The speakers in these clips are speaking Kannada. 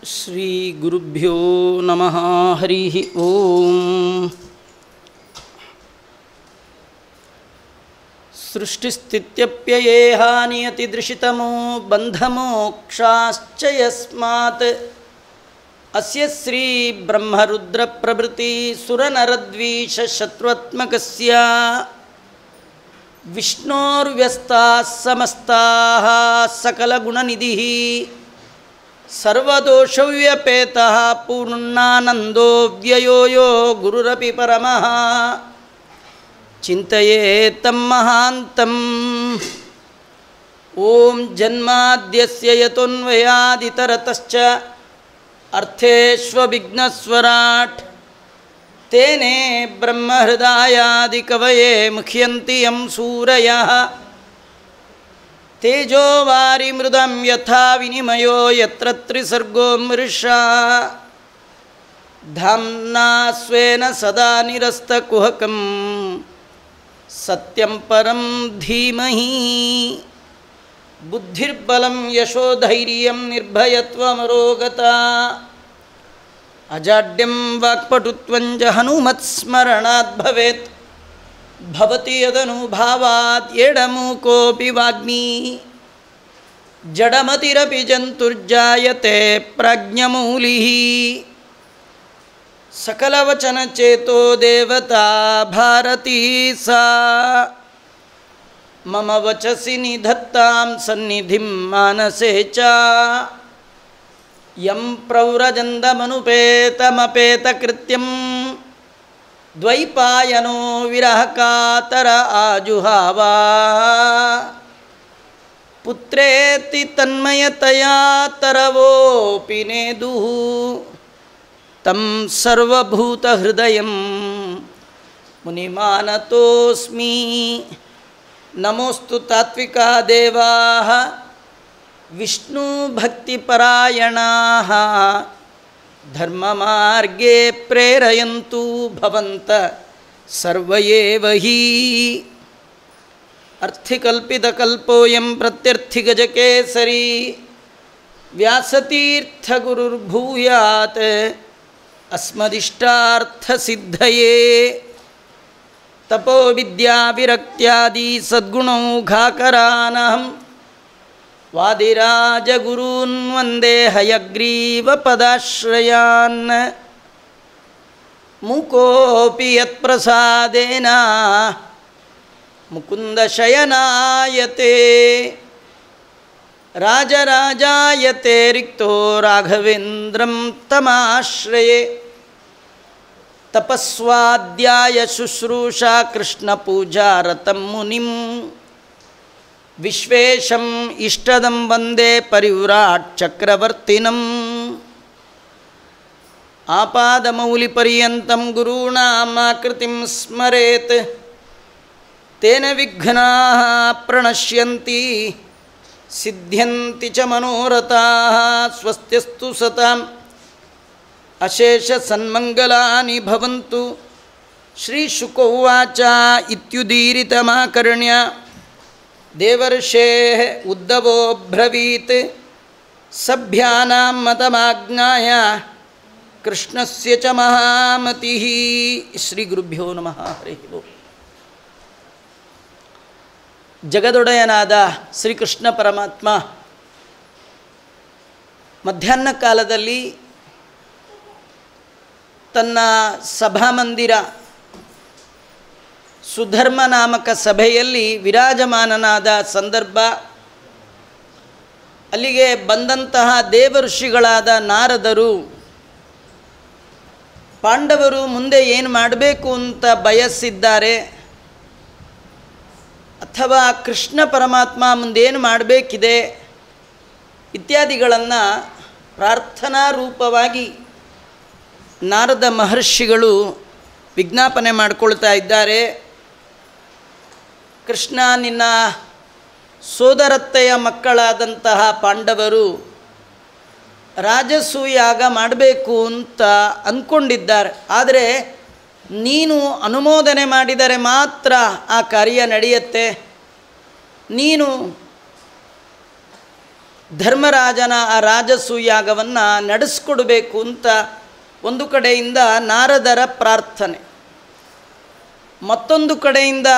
श्रीगुरुभ्यो नमः हरिः ॐ सृष्टिस्थित्यप्ययेह नियतिदृशितमो बन्धमोक्षाश्च यस्मात् अस्य श्रीब्रह्मरुद्रप्रभृतिसुरनरद्वीषशत्रुत्मकस्य विष्णोर्व्यस्ताः समस्ताः सकलगुणनिधिः सर्वदोषव्यपेतः पूर्णानन्दो व्ययो यो गुरुरपि परमः चिन्तयेत्तं महान्तम् ॐ जन्माद्यस्य यतोऽन्वयादितरतश्च अर्थेष्वविघ्नस्वराट् तेने ब्रह्महृदायादिकवये मुह्यन्ति यं सूरयः तेजो वारिमृदं यथा विनिमयो यत्र त्रिसर्गो मृषा धाम्ना स्वेन सदा निरस्तकुहकं सत्यं परं धीमहि बुद्धिर्बलं यशोधैर्यं निर्भयत्वमरोगता अजाड्यं वाक्पटुत्वञ्च हनुमत्स्मरणात् भवेत् भवति यदनुभावात् एडमूकोऽपि वाग्मी जडमतिरपि जन्तुर्जायते प्राज्ञमूलिः सकलवचनचेतो देवता भारती सा मम वचसि निधत्तां सन्निधिं मानसे च यं प्रव्रजन्दमनुपेतमपेतकृत्यं द्वैपायनो विरहकातर आजुहावा पुत्रेति तन्मयतया तरवोऽपि नेदुः तं सर्वभूतहृदयं मुनिमानतोऽस्मि नमोऽस्तु तात्विका देवाः विष्णुभक्तिपरायणाः धर्ममार्गे प्रेरयन्तु भवन्त सर्व एव हि अर्थिकल्पितकल्पोऽयं प्रत्यर्थिगजकेसरी व्यासतीर्थगुरुर्भूयात् अस्मदिष्टार्थसिद्धये तपोविद्याविरक्त्यादि सद्गुणौघाकरानहं वादिराजगुरून् वन्दे हयग्रीवपदाश्रयान् मुकोऽपि यत्प्रसादेन मुकुन्दशयनायते राजराजायते रिक्तो राघवेन्द्रं तमाश्रये तपस्वाध्याय शुश्रूषा कृष्णपूजारतं मुनिं विश्वेशम् इष्टदं वन्दे परिव्राट् चक्रवर्तिनम् आपादमौलिपर्यन्तं गुरूणामाकृतिं स्मरेत् तेन विघ्नाः प्रणश्यन्ति सिद्ध्यन्ति च मनोरथाः स्वस्त्यस्तु सताम् अशेषसन्मङ्गलानि भवन्तु श्रीशुक उवाच इत्युदीरितमाकर्ण्य देवर्षेः उद्धवो ब्रवीत् सभ्यानां मतमाज्ञाय कृष्णस्य च महामतिः ಶ್ರೀಗುರುಭ್ಯೋ ನಮಃ ಹರಿ ಓಂ ಜಗದೊಡೆಯನಾದ ಶ್ರೀಕೃಷ್ಣ ಪರಮಾತ್ಮ ಮಧ್ಯಾಹ್ನ ಕಾಲದಲ್ಲಿ ತನ್ನ ಸಭಾಮಂದಿರ ಸುಧರ್ಮ ನಾಮಕ ಸಭೆಯಲ್ಲಿ ವಿರಾಜಮಾನನಾದ ಸಂದರ್ಭ ಅಲ್ಲಿಗೆ ಬಂದಂತಹ ದೇವಋಷಿಗಳಾದ ನಾರದರು ಪಾಂಡವರು ಮುಂದೆ ಏನು ಮಾಡಬೇಕು ಅಂತ ಬಯಸಿದ್ದಾರೆ ಅಥವಾ ಕೃಷ್ಣ ಪರಮಾತ್ಮ ಮುಂದೇನು ಮಾಡಬೇಕಿದೆ ಇತ್ಯಾದಿಗಳನ್ನು ಪ್ರಾರ್ಥನಾ ರೂಪವಾಗಿ ನಾರದ ಮಹರ್ಷಿಗಳು ವಿಜ್ಞಾಪನೆ ಮಾಡಿಕೊಳ್ತಾ ಇದ್ದಾರೆ ಕೃಷ್ಣ ನಿನ್ನ ಸೋದರತ್ತೆಯ ಮಕ್ಕಳಾದಂತಹ ಪಾಂಡವರು ರಾಜಸೂಯಾಗ ಮಾಡಬೇಕು ಅಂತ ಅಂದ್ಕೊಂಡಿದ್ದಾರೆ ಆದರೆ ನೀನು ಅನುಮೋದನೆ ಮಾಡಿದರೆ ಮಾತ್ರ ಆ ಕಾರ್ಯ ನಡೆಯುತ್ತೆ ನೀನು ಧರ್ಮರಾಜನ ಆ ರಾಜಸೂಯಾಗವನ್ನು ನಡೆಸ್ಕೊಡ್ಬೇಕು ಅಂತ ಒಂದು ಕಡೆಯಿಂದ ನಾರದರ ಪ್ರಾರ್ಥನೆ ಮತ್ತೊಂದು ಕಡೆಯಿಂದ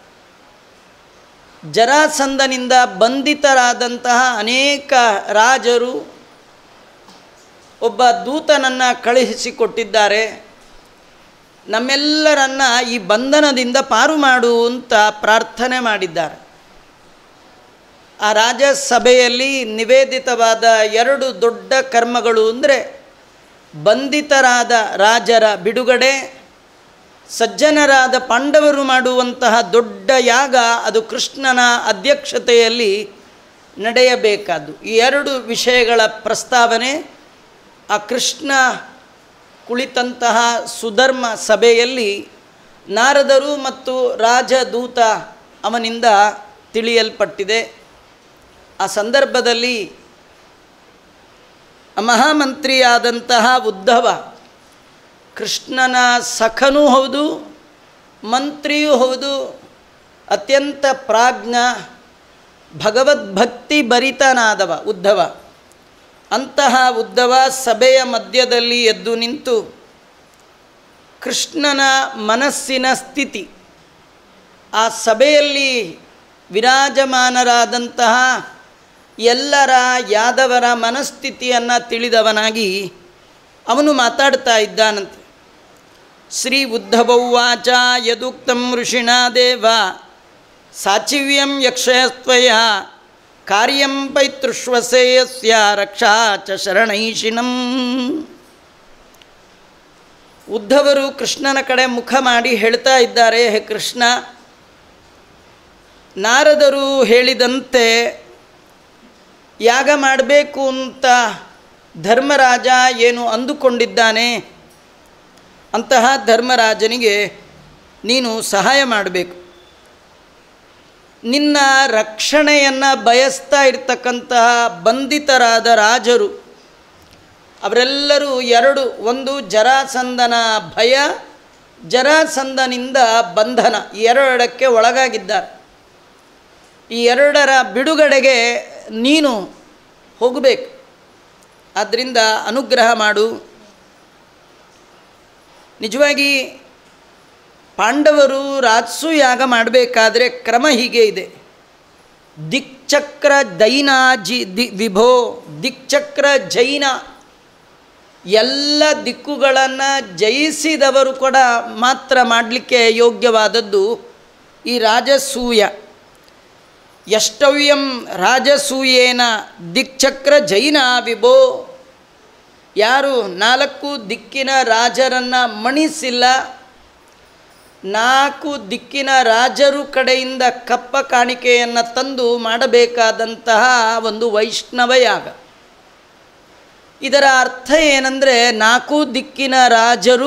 ಜರಾಸಂದನಿಂದ ಬಂಧಿತರಾದಂತಹ ಅನೇಕ ರಾಜರು ಒಬ್ಬ ದೂತನನ್ನು ಕಳುಹಿಸಿಕೊಟ್ಟಿದ್ದಾರೆ ನಮ್ಮೆಲ್ಲರನ್ನ ಈ ಬಂಧನದಿಂದ ಪಾರು ಮಾಡು ಅಂತ ಪ್ರಾರ್ಥನೆ ಮಾಡಿದ್ದಾರೆ ಆ ರಾಜಸಭೆಯಲ್ಲಿ ನಿವೇದಿತವಾದ ಎರಡು ದೊಡ್ಡ ಕರ್ಮಗಳು ಅಂದರೆ ಬಂಧಿತರಾದ ರಾಜರ ಬಿಡುಗಡೆ ಸಜ್ಜನರಾದ ಪಾಂಡವರು ಮಾಡುವಂತಹ ದೊಡ್ಡ ಯಾಗ ಅದು ಕೃಷ್ಣನ ಅಧ್ಯಕ್ಷತೆಯಲ್ಲಿ ನಡೆಯಬೇಕಾದ್ದು ಈ ಎರಡು ವಿಷಯಗಳ ಪ್ರಸ್ತಾವನೆ ಆ ಕೃಷ್ಣ ಕುಳಿತಂತಹ ಸುಧರ್ಮ ಸಭೆಯಲ್ಲಿ ನಾರದರು ಮತ್ತು ರಾಜದೂತ ಅವನಿಂದ ತಿಳಿಯಲ್ಪಟ್ಟಿದೆ ಆ ಸಂದರ್ಭದಲ್ಲಿ ಮಹಾಮಂತ್ರಿಯಾದಂತಹ ಉದ್ಧವ ಕೃಷ್ಣನ ಸಖನೂ ಹೌದು ಮಂತ್ರಿಯೂ ಹೌದು ಅತ್ಯಂತ ಪ್ರಾಜ್ಞ ಭಗವದ್ಭಕ್ತಿ ಭರಿತನಾದವ ಉದ್ಧವ ಅಂತಹ ಉದ್ಧವ ಸಭೆಯ ಮಧ್ಯದಲ್ಲಿ ಎದ್ದು ನಿಂತು ಕೃಷ್ಣನ ಮನಸ್ಸಿನ ಸ್ಥಿತಿ ಆ ಸಭೆಯಲ್ಲಿ ವಿರಾಜಮಾನರಾದಂತಹ ಎಲ್ಲರ ಯಾದವರ ಮನಸ್ಥಿತಿಯನ್ನು ತಿಳಿದವನಾಗಿ ಅವನು ಮಾತಾಡ್ತಾ ಇದ್ದಾನಂತೆ ಶ್ರೀ ಉದ್ಧವೌವಾಚ ಯದುಕ್ತಂ ಋಷಿಣ ದೇವ ಸಾಚಿವ್ಯಂ ಯಕ್ಷಯಸ್ತ್ವಯ ಕಾರ್ಯಂ ಪೈತೃಶ್ವಸೇಯಸ್ಯ ರಕ್ಷಾ ಚ ಶರಣೈಷಿಣಂ ಉದ್ಧವರು ಕೃಷ್ಣನ ಕಡೆ ಮುಖ ಮಾಡಿ ಹೇಳ್ತಾ ಇದ್ದಾರೆ ಹೇ ಕೃಷ್ಣ ನಾರದರು ಹೇಳಿದಂತೆ ಯಾಗ ಮಾಡಬೇಕು ಅಂತ ಧರ್ಮರಾಜ ಏನು ಅಂದುಕೊಂಡಿದ್ದಾನೆ ಅಂತಹ ಧರ್ಮರಾಜನಿಗೆ ನೀನು ಸಹಾಯ ಮಾಡಬೇಕು ನಿನ್ನ ರಕ್ಷಣೆಯನ್ನು ಬಯಸ್ತಾ ಇರ್ತಕ್ಕಂತಹ ಬಂಧಿತರಾದ ರಾಜರು ಅವರೆಲ್ಲರೂ ಎರಡು ಒಂದು ಜರಾಸಂದನ ಭಯ ಜರಾಸಂದನಿಂದ ಬಂಧನ ಈ ಎರಡಕ್ಕೆ ಒಳಗಾಗಿದ್ದಾರೆ ಈ ಎರಡರ ಬಿಡುಗಡೆಗೆ ನೀನು ಹೋಗಬೇಕು ಆದ್ದರಿಂದ ಅನುಗ್ರಹ ಮಾಡು ನಿಜವಾಗಿ ಪಾಂಡವರು ರಾಜಸು ಯಾಗ ಮಾಡಬೇಕಾದ್ರೆ ಕ್ರಮ ಹೀಗೆ ಇದೆ ದಿಕ್ಚಕ್ರ ದೈನ ಜಿ ದಿ ವಿಭೋ ದಿಕ್ಚಕ್ರ ಜೈನ ಎಲ್ಲ ದಿಕ್ಕುಗಳನ್ನು ಜಯಿಸಿದವರು ಕೂಡ ಮಾತ್ರ ಮಾಡಲಿಕ್ಕೆ ಯೋಗ್ಯವಾದದ್ದು ಈ ರಾಜಸೂಯ ಯಷ್ಟವ್ಯಂ ರಾಜಸೂಯೇನ ದಿಕ್ಚಕ್ರ ಜೈನ ವಿಭೋ ಯಾರು ನಾಲ್ಕು ದಿಕ್ಕಿನ ರಾಜರನ್ನು ಮಣಿಸಿಲ್ಲ ನಾಲ್ಕು ದಿಕ್ಕಿನ ರಾಜರು ಕಡೆಯಿಂದ ಕಪ್ಪ ಕಾಣಿಕೆಯನ್ನು ತಂದು ಮಾಡಬೇಕಾದಂತಹ ಒಂದು ವೈಷ್ಣವ ಯಾಗ ಇದರ ಅರ್ಥ ಏನಂದರೆ ನಾಲ್ಕು ದಿಕ್ಕಿನ ರಾಜರು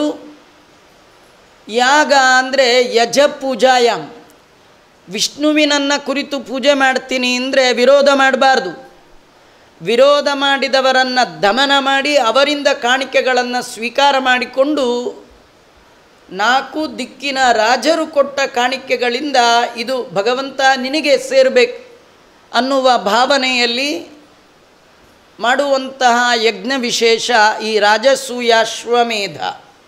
ಯಾಗ ಅಂದರೆ ಯಜ ಪೂಜಾಯಾಮ್ ವಿಷ್ಣುವಿನನ್ನು ಕುರಿತು ಪೂಜೆ ಮಾಡ್ತೀನಿ ಅಂದರೆ ವಿರೋಧ ಮಾಡಬಾರ್ದು ವಿರೋಧ ಮಾಡಿದವರನ್ನು ದಮನ ಮಾಡಿ ಅವರಿಂದ ಕಾಣಿಕೆಗಳನ್ನು ಸ್ವೀಕಾರ ಮಾಡಿಕೊಂಡು ನಾಲ್ಕು ದಿಕ್ಕಿನ ರಾಜರು ಕೊಟ್ಟ ಕಾಣಿಕೆಗಳಿಂದ ಇದು ಭಗವಂತ ನಿನಗೆ ಸೇರಬೇಕು ಅನ್ನುವ ಭಾವನೆಯಲ್ಲಿ ಮಾಡುವಂತಹ ಯಜ್ಞ ವಿಶೇಷ ಈ ರಾಜಸೂಯಾಶ್ವಮೇಧ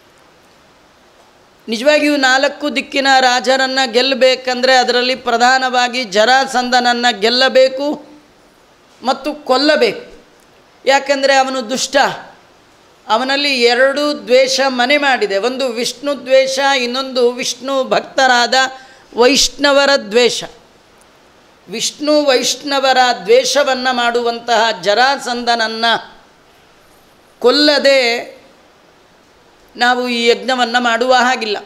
ನಿಜವಾಗಿಯೂ ನಾಲ್ಕು ದಿಕ್ಕಿನ ರಾಜರನ್ನು ಗೆಲ್ಲಬೇಕಂದ್ರೆ ಅದರಲ್ಲಿ ಪ್ರಧಾನವಾಗಿ ಜರಾಸಂದನನ್ನು ಗೆಲ್ಲಬೇಕು ಮತ್ತು ಕೊಲ್ಲಬೇಕು ಯಾಕೆಂದರೆ ಅವನು ದುಷ್ಟ ಅವನಲ್ಲಿ ಎರಡು ದ್ವೇಷ ಮನೆ ಮಾಡಿದೆ ಒಂದು ವಿಷ್ಣು ದ್ವೇಷ ಇನ್ನೊಂದು ವಿಷ್ಣು ಭಕ್ತರಾದ ವೈಷ್ಣವರ ದ್ವೇಷ ವಿಷ್ಣು ವೈಷ್ಣವರ ದ್ವೇಷವನ್ನು ಮಾಡುವಂತಹ ಜರಾಸಂದನನ್ನು ಕೊಲ್ಲದೆ ನಾವು ಈ ಯಜ್ಞವನ್ನು ಮಾಡುವ ಹಾಗಿಲ್ಲ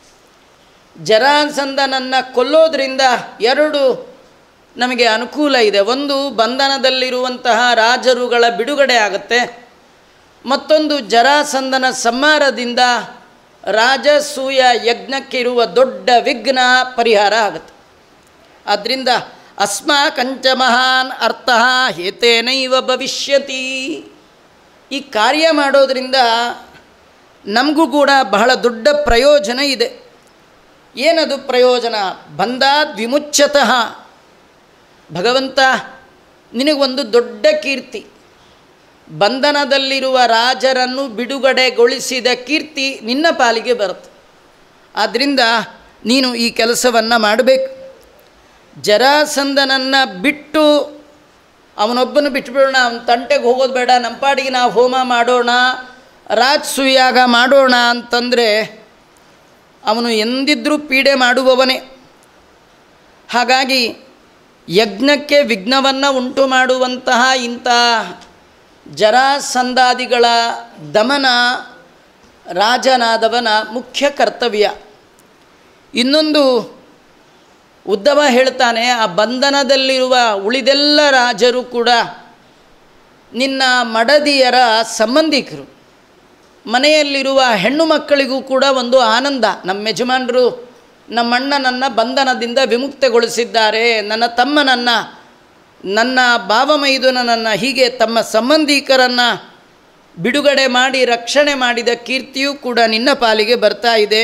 ಜರಾಸಂದನನ್ನು ಕೊಲ್ಲೋದ್ರಿಂದ ಎರಡು ನಮಗೆ ಅನುಕೂಲ ಇದೆ ಒಂದು ಬಂಧನದಲ್ಲಿರುವಂತಹ ರಾಜರುಗಳ ಬಿಡುಗಡೆ ಆಗುತ್ತೆ ಮತ್ತೊಂದು ಜರಾಸಂದನ ಸಂಹಾರದಿಂದ ರಾಜಸೂಯ ಯಜ್ಞಕ್ಕಿರುವ ದೊಡ್ಡ ವಿಘ್ನ ಪರಿಹಾರ ಆಗುತ್ತೆ ಆದ್ದರಿಂದ ಅಸ್ಮಾಕಂಚ ಮಹಾನ್ ಅರ್ಥ ಹೇತೇನೈವ ಭವಿಷ್ಯತಿ ಈ ಕಾರ್ಯ ಮಾಡೋದರಿಂದ ನಮಗೂ ಕೂಡ ಬಹಳ ದೊಡ್ಡ ಪ್ರಯೋಜನ ಇದೆ ಏನದು ಪ್ರಯೋಜನ ಬಂದಾದ್ ವಿಮುಚ್ಯತಃ ಭಗವಂತ ನಿನಗೊಂದು ದೊಡ್ಡ ಕೀರ್ತಿ ಬಂಧನದಲ್ಲಿರುವ ರಾಜರನ್ನು ಬಿಡುಗಡೆಗೊಳಿಸಿದ ಕೀರ್ತಿ ನಿನ್ನ ಪಾಲಿಗೆ ಬರುತ್ತೆ ಆದ್ದರಿಂದ ನೀನು ಈ ಕೆಲಸವನ್ನು ಮಾಡಬೇಕು ಜರಾಸಂದನನ್ನು ಬಿಟ್ಟು ಅವನೊಬ್ಬನು ಬಿಟ್ಬಿಡೋಣ ಅವನ ತಂಟೆಗೆ ಹೋಗೋದು ಬೇಡ ನಮ್ಮ ಪಾಡಿಗೆ ನಾವು ಹೋಮ ಮಾಡೋಣ ರಾಜಸೂಯಾಗ ಮಾಡೋಣ ಅಂತಂದರೆ ಅವನು ಎಂದಿದ್ರೂ ಪೀಡೆ ಮಾಡುವವನೇ ಹಾಗಾಗಿ ಯಜ್ಞಕ್ಕೆ ವಿಘ್ನವನ್ನು ಉಂಟು ಮಾಡುವಂತಹ ಇಂಥ ಜರಾಸಂಧಾದಿಗಳ ದಮನ ರಾಜನಾದವನ ಮುಖ್ಯ ಕರ್ತವ್ಯ ಇನ್ನೊಂದು ಉದ್ದವ ಹೇಳ್ತಾನೆ ಆ ಬಂಧನದಲ್ಲಿರುವ ಉಳಿದೆಲ್ಲ ರಾಜರು ಕೂಡ ನಿನ್ನ ಮಡದಿಯರ ಸಂಬಂಧಿಕರು ಮನೆಯಲ್ಲಿರುವ ಹೆಣ್ಣು ಮಕ್ಕಳಿಗೂ ಕೂಡ ಒಂದು ಆನಂದ ನಮ್ಮ ಯಜಮಾನರು ನಮ್ಮಣ್ಣನನ್ನು ಬಂಧನದಿಂದ ವಿಮುಕ್ತಗೊಳಿಸಿದ್ದಾರೆ ನನ್ನ ತಮ್ಮನನ್ನು ನನ್ನ ಭಾವಮೈದುನನನ್ನು ಹೀಗೆ ತಮ್ಮ ಸಂಬಂಧಿಕರನ್ನು ಬಿಡುಗಡೆ ಮಾಡಿ ರಕ್ಷಣೆ ಮಾಡಿದ ಕೀರ್ತಿಯೂ ಕೂಡ ನಿನ್ನ ಪಾಲಿಗೆ ಬರ್ತಾ ಇದೆ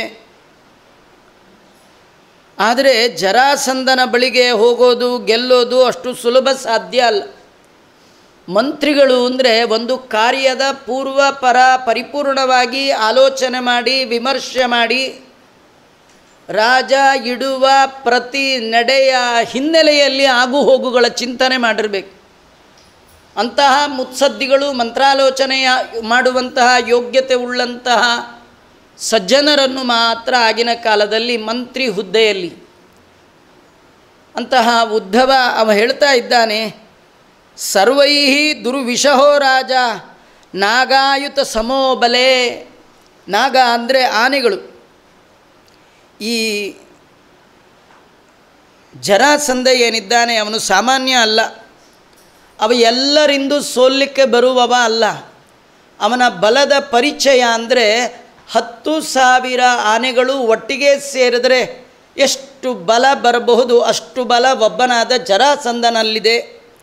ಆದರೆ ಜರಾಸಂದನ ಬಳಿಗೆ ಹೋಗೋದು ಗೆಲ್ಲೋದು ಅಷ್ಟು ಸುಲಭ ಸಾಧ್ಯ ಅಲ್ಲ ಮಂತ್ರಿಗಳು ಅಂದರೆ ಒಂದು ಕಾರ್ಯದ ಪೂರ್ವ ಪರ ಪರಿಪೂರ್ಣವಾಗಿ ಆಲೋಚನೆ ಮಾಡಿ ವಿಮರ್ಶೆ ಮಾಡಿ ರಾಜ ಇಡುವ ಪ್ರತಿ ನಡೆಯ ಹಿನ್ನೆಲೆಯಲ್ಲಿ ಆಗು ಹೋಗುಗಳ ಚಿಂತನೆ ಮಾಡಿರಬೇಕು ಅಂತಹ ಮುತ್ಸದ್ದಿಗಳು ಮಂತ್ರಾಲೋಚನೆಯ ಮಾಡುವಂತಹ ಯೋಗ್ಯತೆ ಉಳ್ಳಂತಹ ಸಜ್ಜನರನ್ನು ಮಾತ್ರ ಆಗಿನ ಕಾಲದಲ್ಲಿ ಮಂತ್ರಿ ಹುದ್ದೆಯಲ್ಲಿ ಅಂತಹ ಉದ್ಧವ ಅವ ಹೇಳ್ತಾ ಇದ್ದಾನೆ ಸರ್ವೈ ದುರ್ವಿಷಹೋ ರಾಜ ನಾಗಾಯುತ ಸಮೋಬಲೆ ನಾಗ ಅಂದರೆ ಆನೆಗಳು ಈ ಜರಾಸಂಧ ಏನಿದ್ದಾನೆ ಅವನು ಸಾಮಾನ್ಯ ಅಲ್ಲ ಅವ ಎಲ್ಲರಿಂದು ಸೋಲಿಕ್ಕೆ ಬರುವವ ಅಲ್ಲ ಅವನ ಬಲದ ಪರಿಚಯ ಅಂದರೆ ಹತ್ತು ಸಾವಿರ ಆನೆಗಳು ಒಟ್ಟಿಗೆ ಸೇರಿದರೆ ಎಷ್ಟು ಬಲ ಬರಬಹುದು ಅಷ್ಟು ಬಲ ಒಬ್ಬನಾದ ಜರಾಸಂಧನಲ್ಲಿದೆ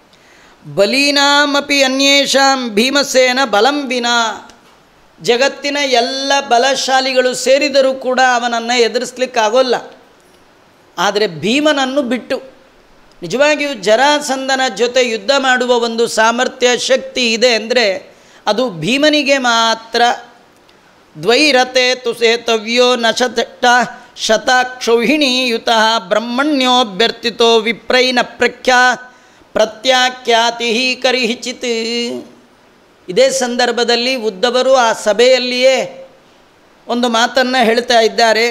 ಬಲೀನಾಮಪಿ ಅನ್ಯೇಷಾಂ ಭೀಮಸೇನ ಬಲಂ ವಿನಾ ಜಗತ್ತಿನ ಎಲ್ಲ ಬಲಶಾಲಿಗಳು ಸೇರಿದರೂ ಕೂಡ ಅವನನ್ನು ಎದುರಿಸ್ಲಿಕ್ಕಾಗೋಲ್ಲ ಆದರೆ ಭೀಮನನ್ನು ಬಿಟ್ಟು ನಿಜವಾಗಿಯೂ ಜರಾಸಂಧನ ಜೊತೆ ಯುದ್ಧ ಮಾಡುವ ಒಂದು ಸಾಮರ್ಥ್ಯ ಶಕ್ತಿ ಇದೆ ಅಂದರೆ ಅದು ಭೀಮನಿಗೆ ಮಾತ್ರ ದ್ವೈರತೆ ತುಸೇತವ್ಯೋ ನಶತ ಶತಾಕ್ಷೌಹಿಣೀಯುತ ಬ್ರಹ್ಮಣ್ಯೋಭ್ಯರ್ಥಿತೋ ವಿಪ್ರೈನ ಪ್ರಖ್ಯಾ ಪ್ರತ್ಯಾಖ್ಯಾತಿ ಕರಿಹಿಚಿತ್ ಇದೇ ಸಂದರ್ಭದಲ್ಲಿ ಉದ್ದವರು ಆ ಸಭೆಯಲ್ಲಿಯೇ ಒಂದು ಮಾತನ್ನು ಹೇಳ್ತಾ ಇದ್ದಾರೆ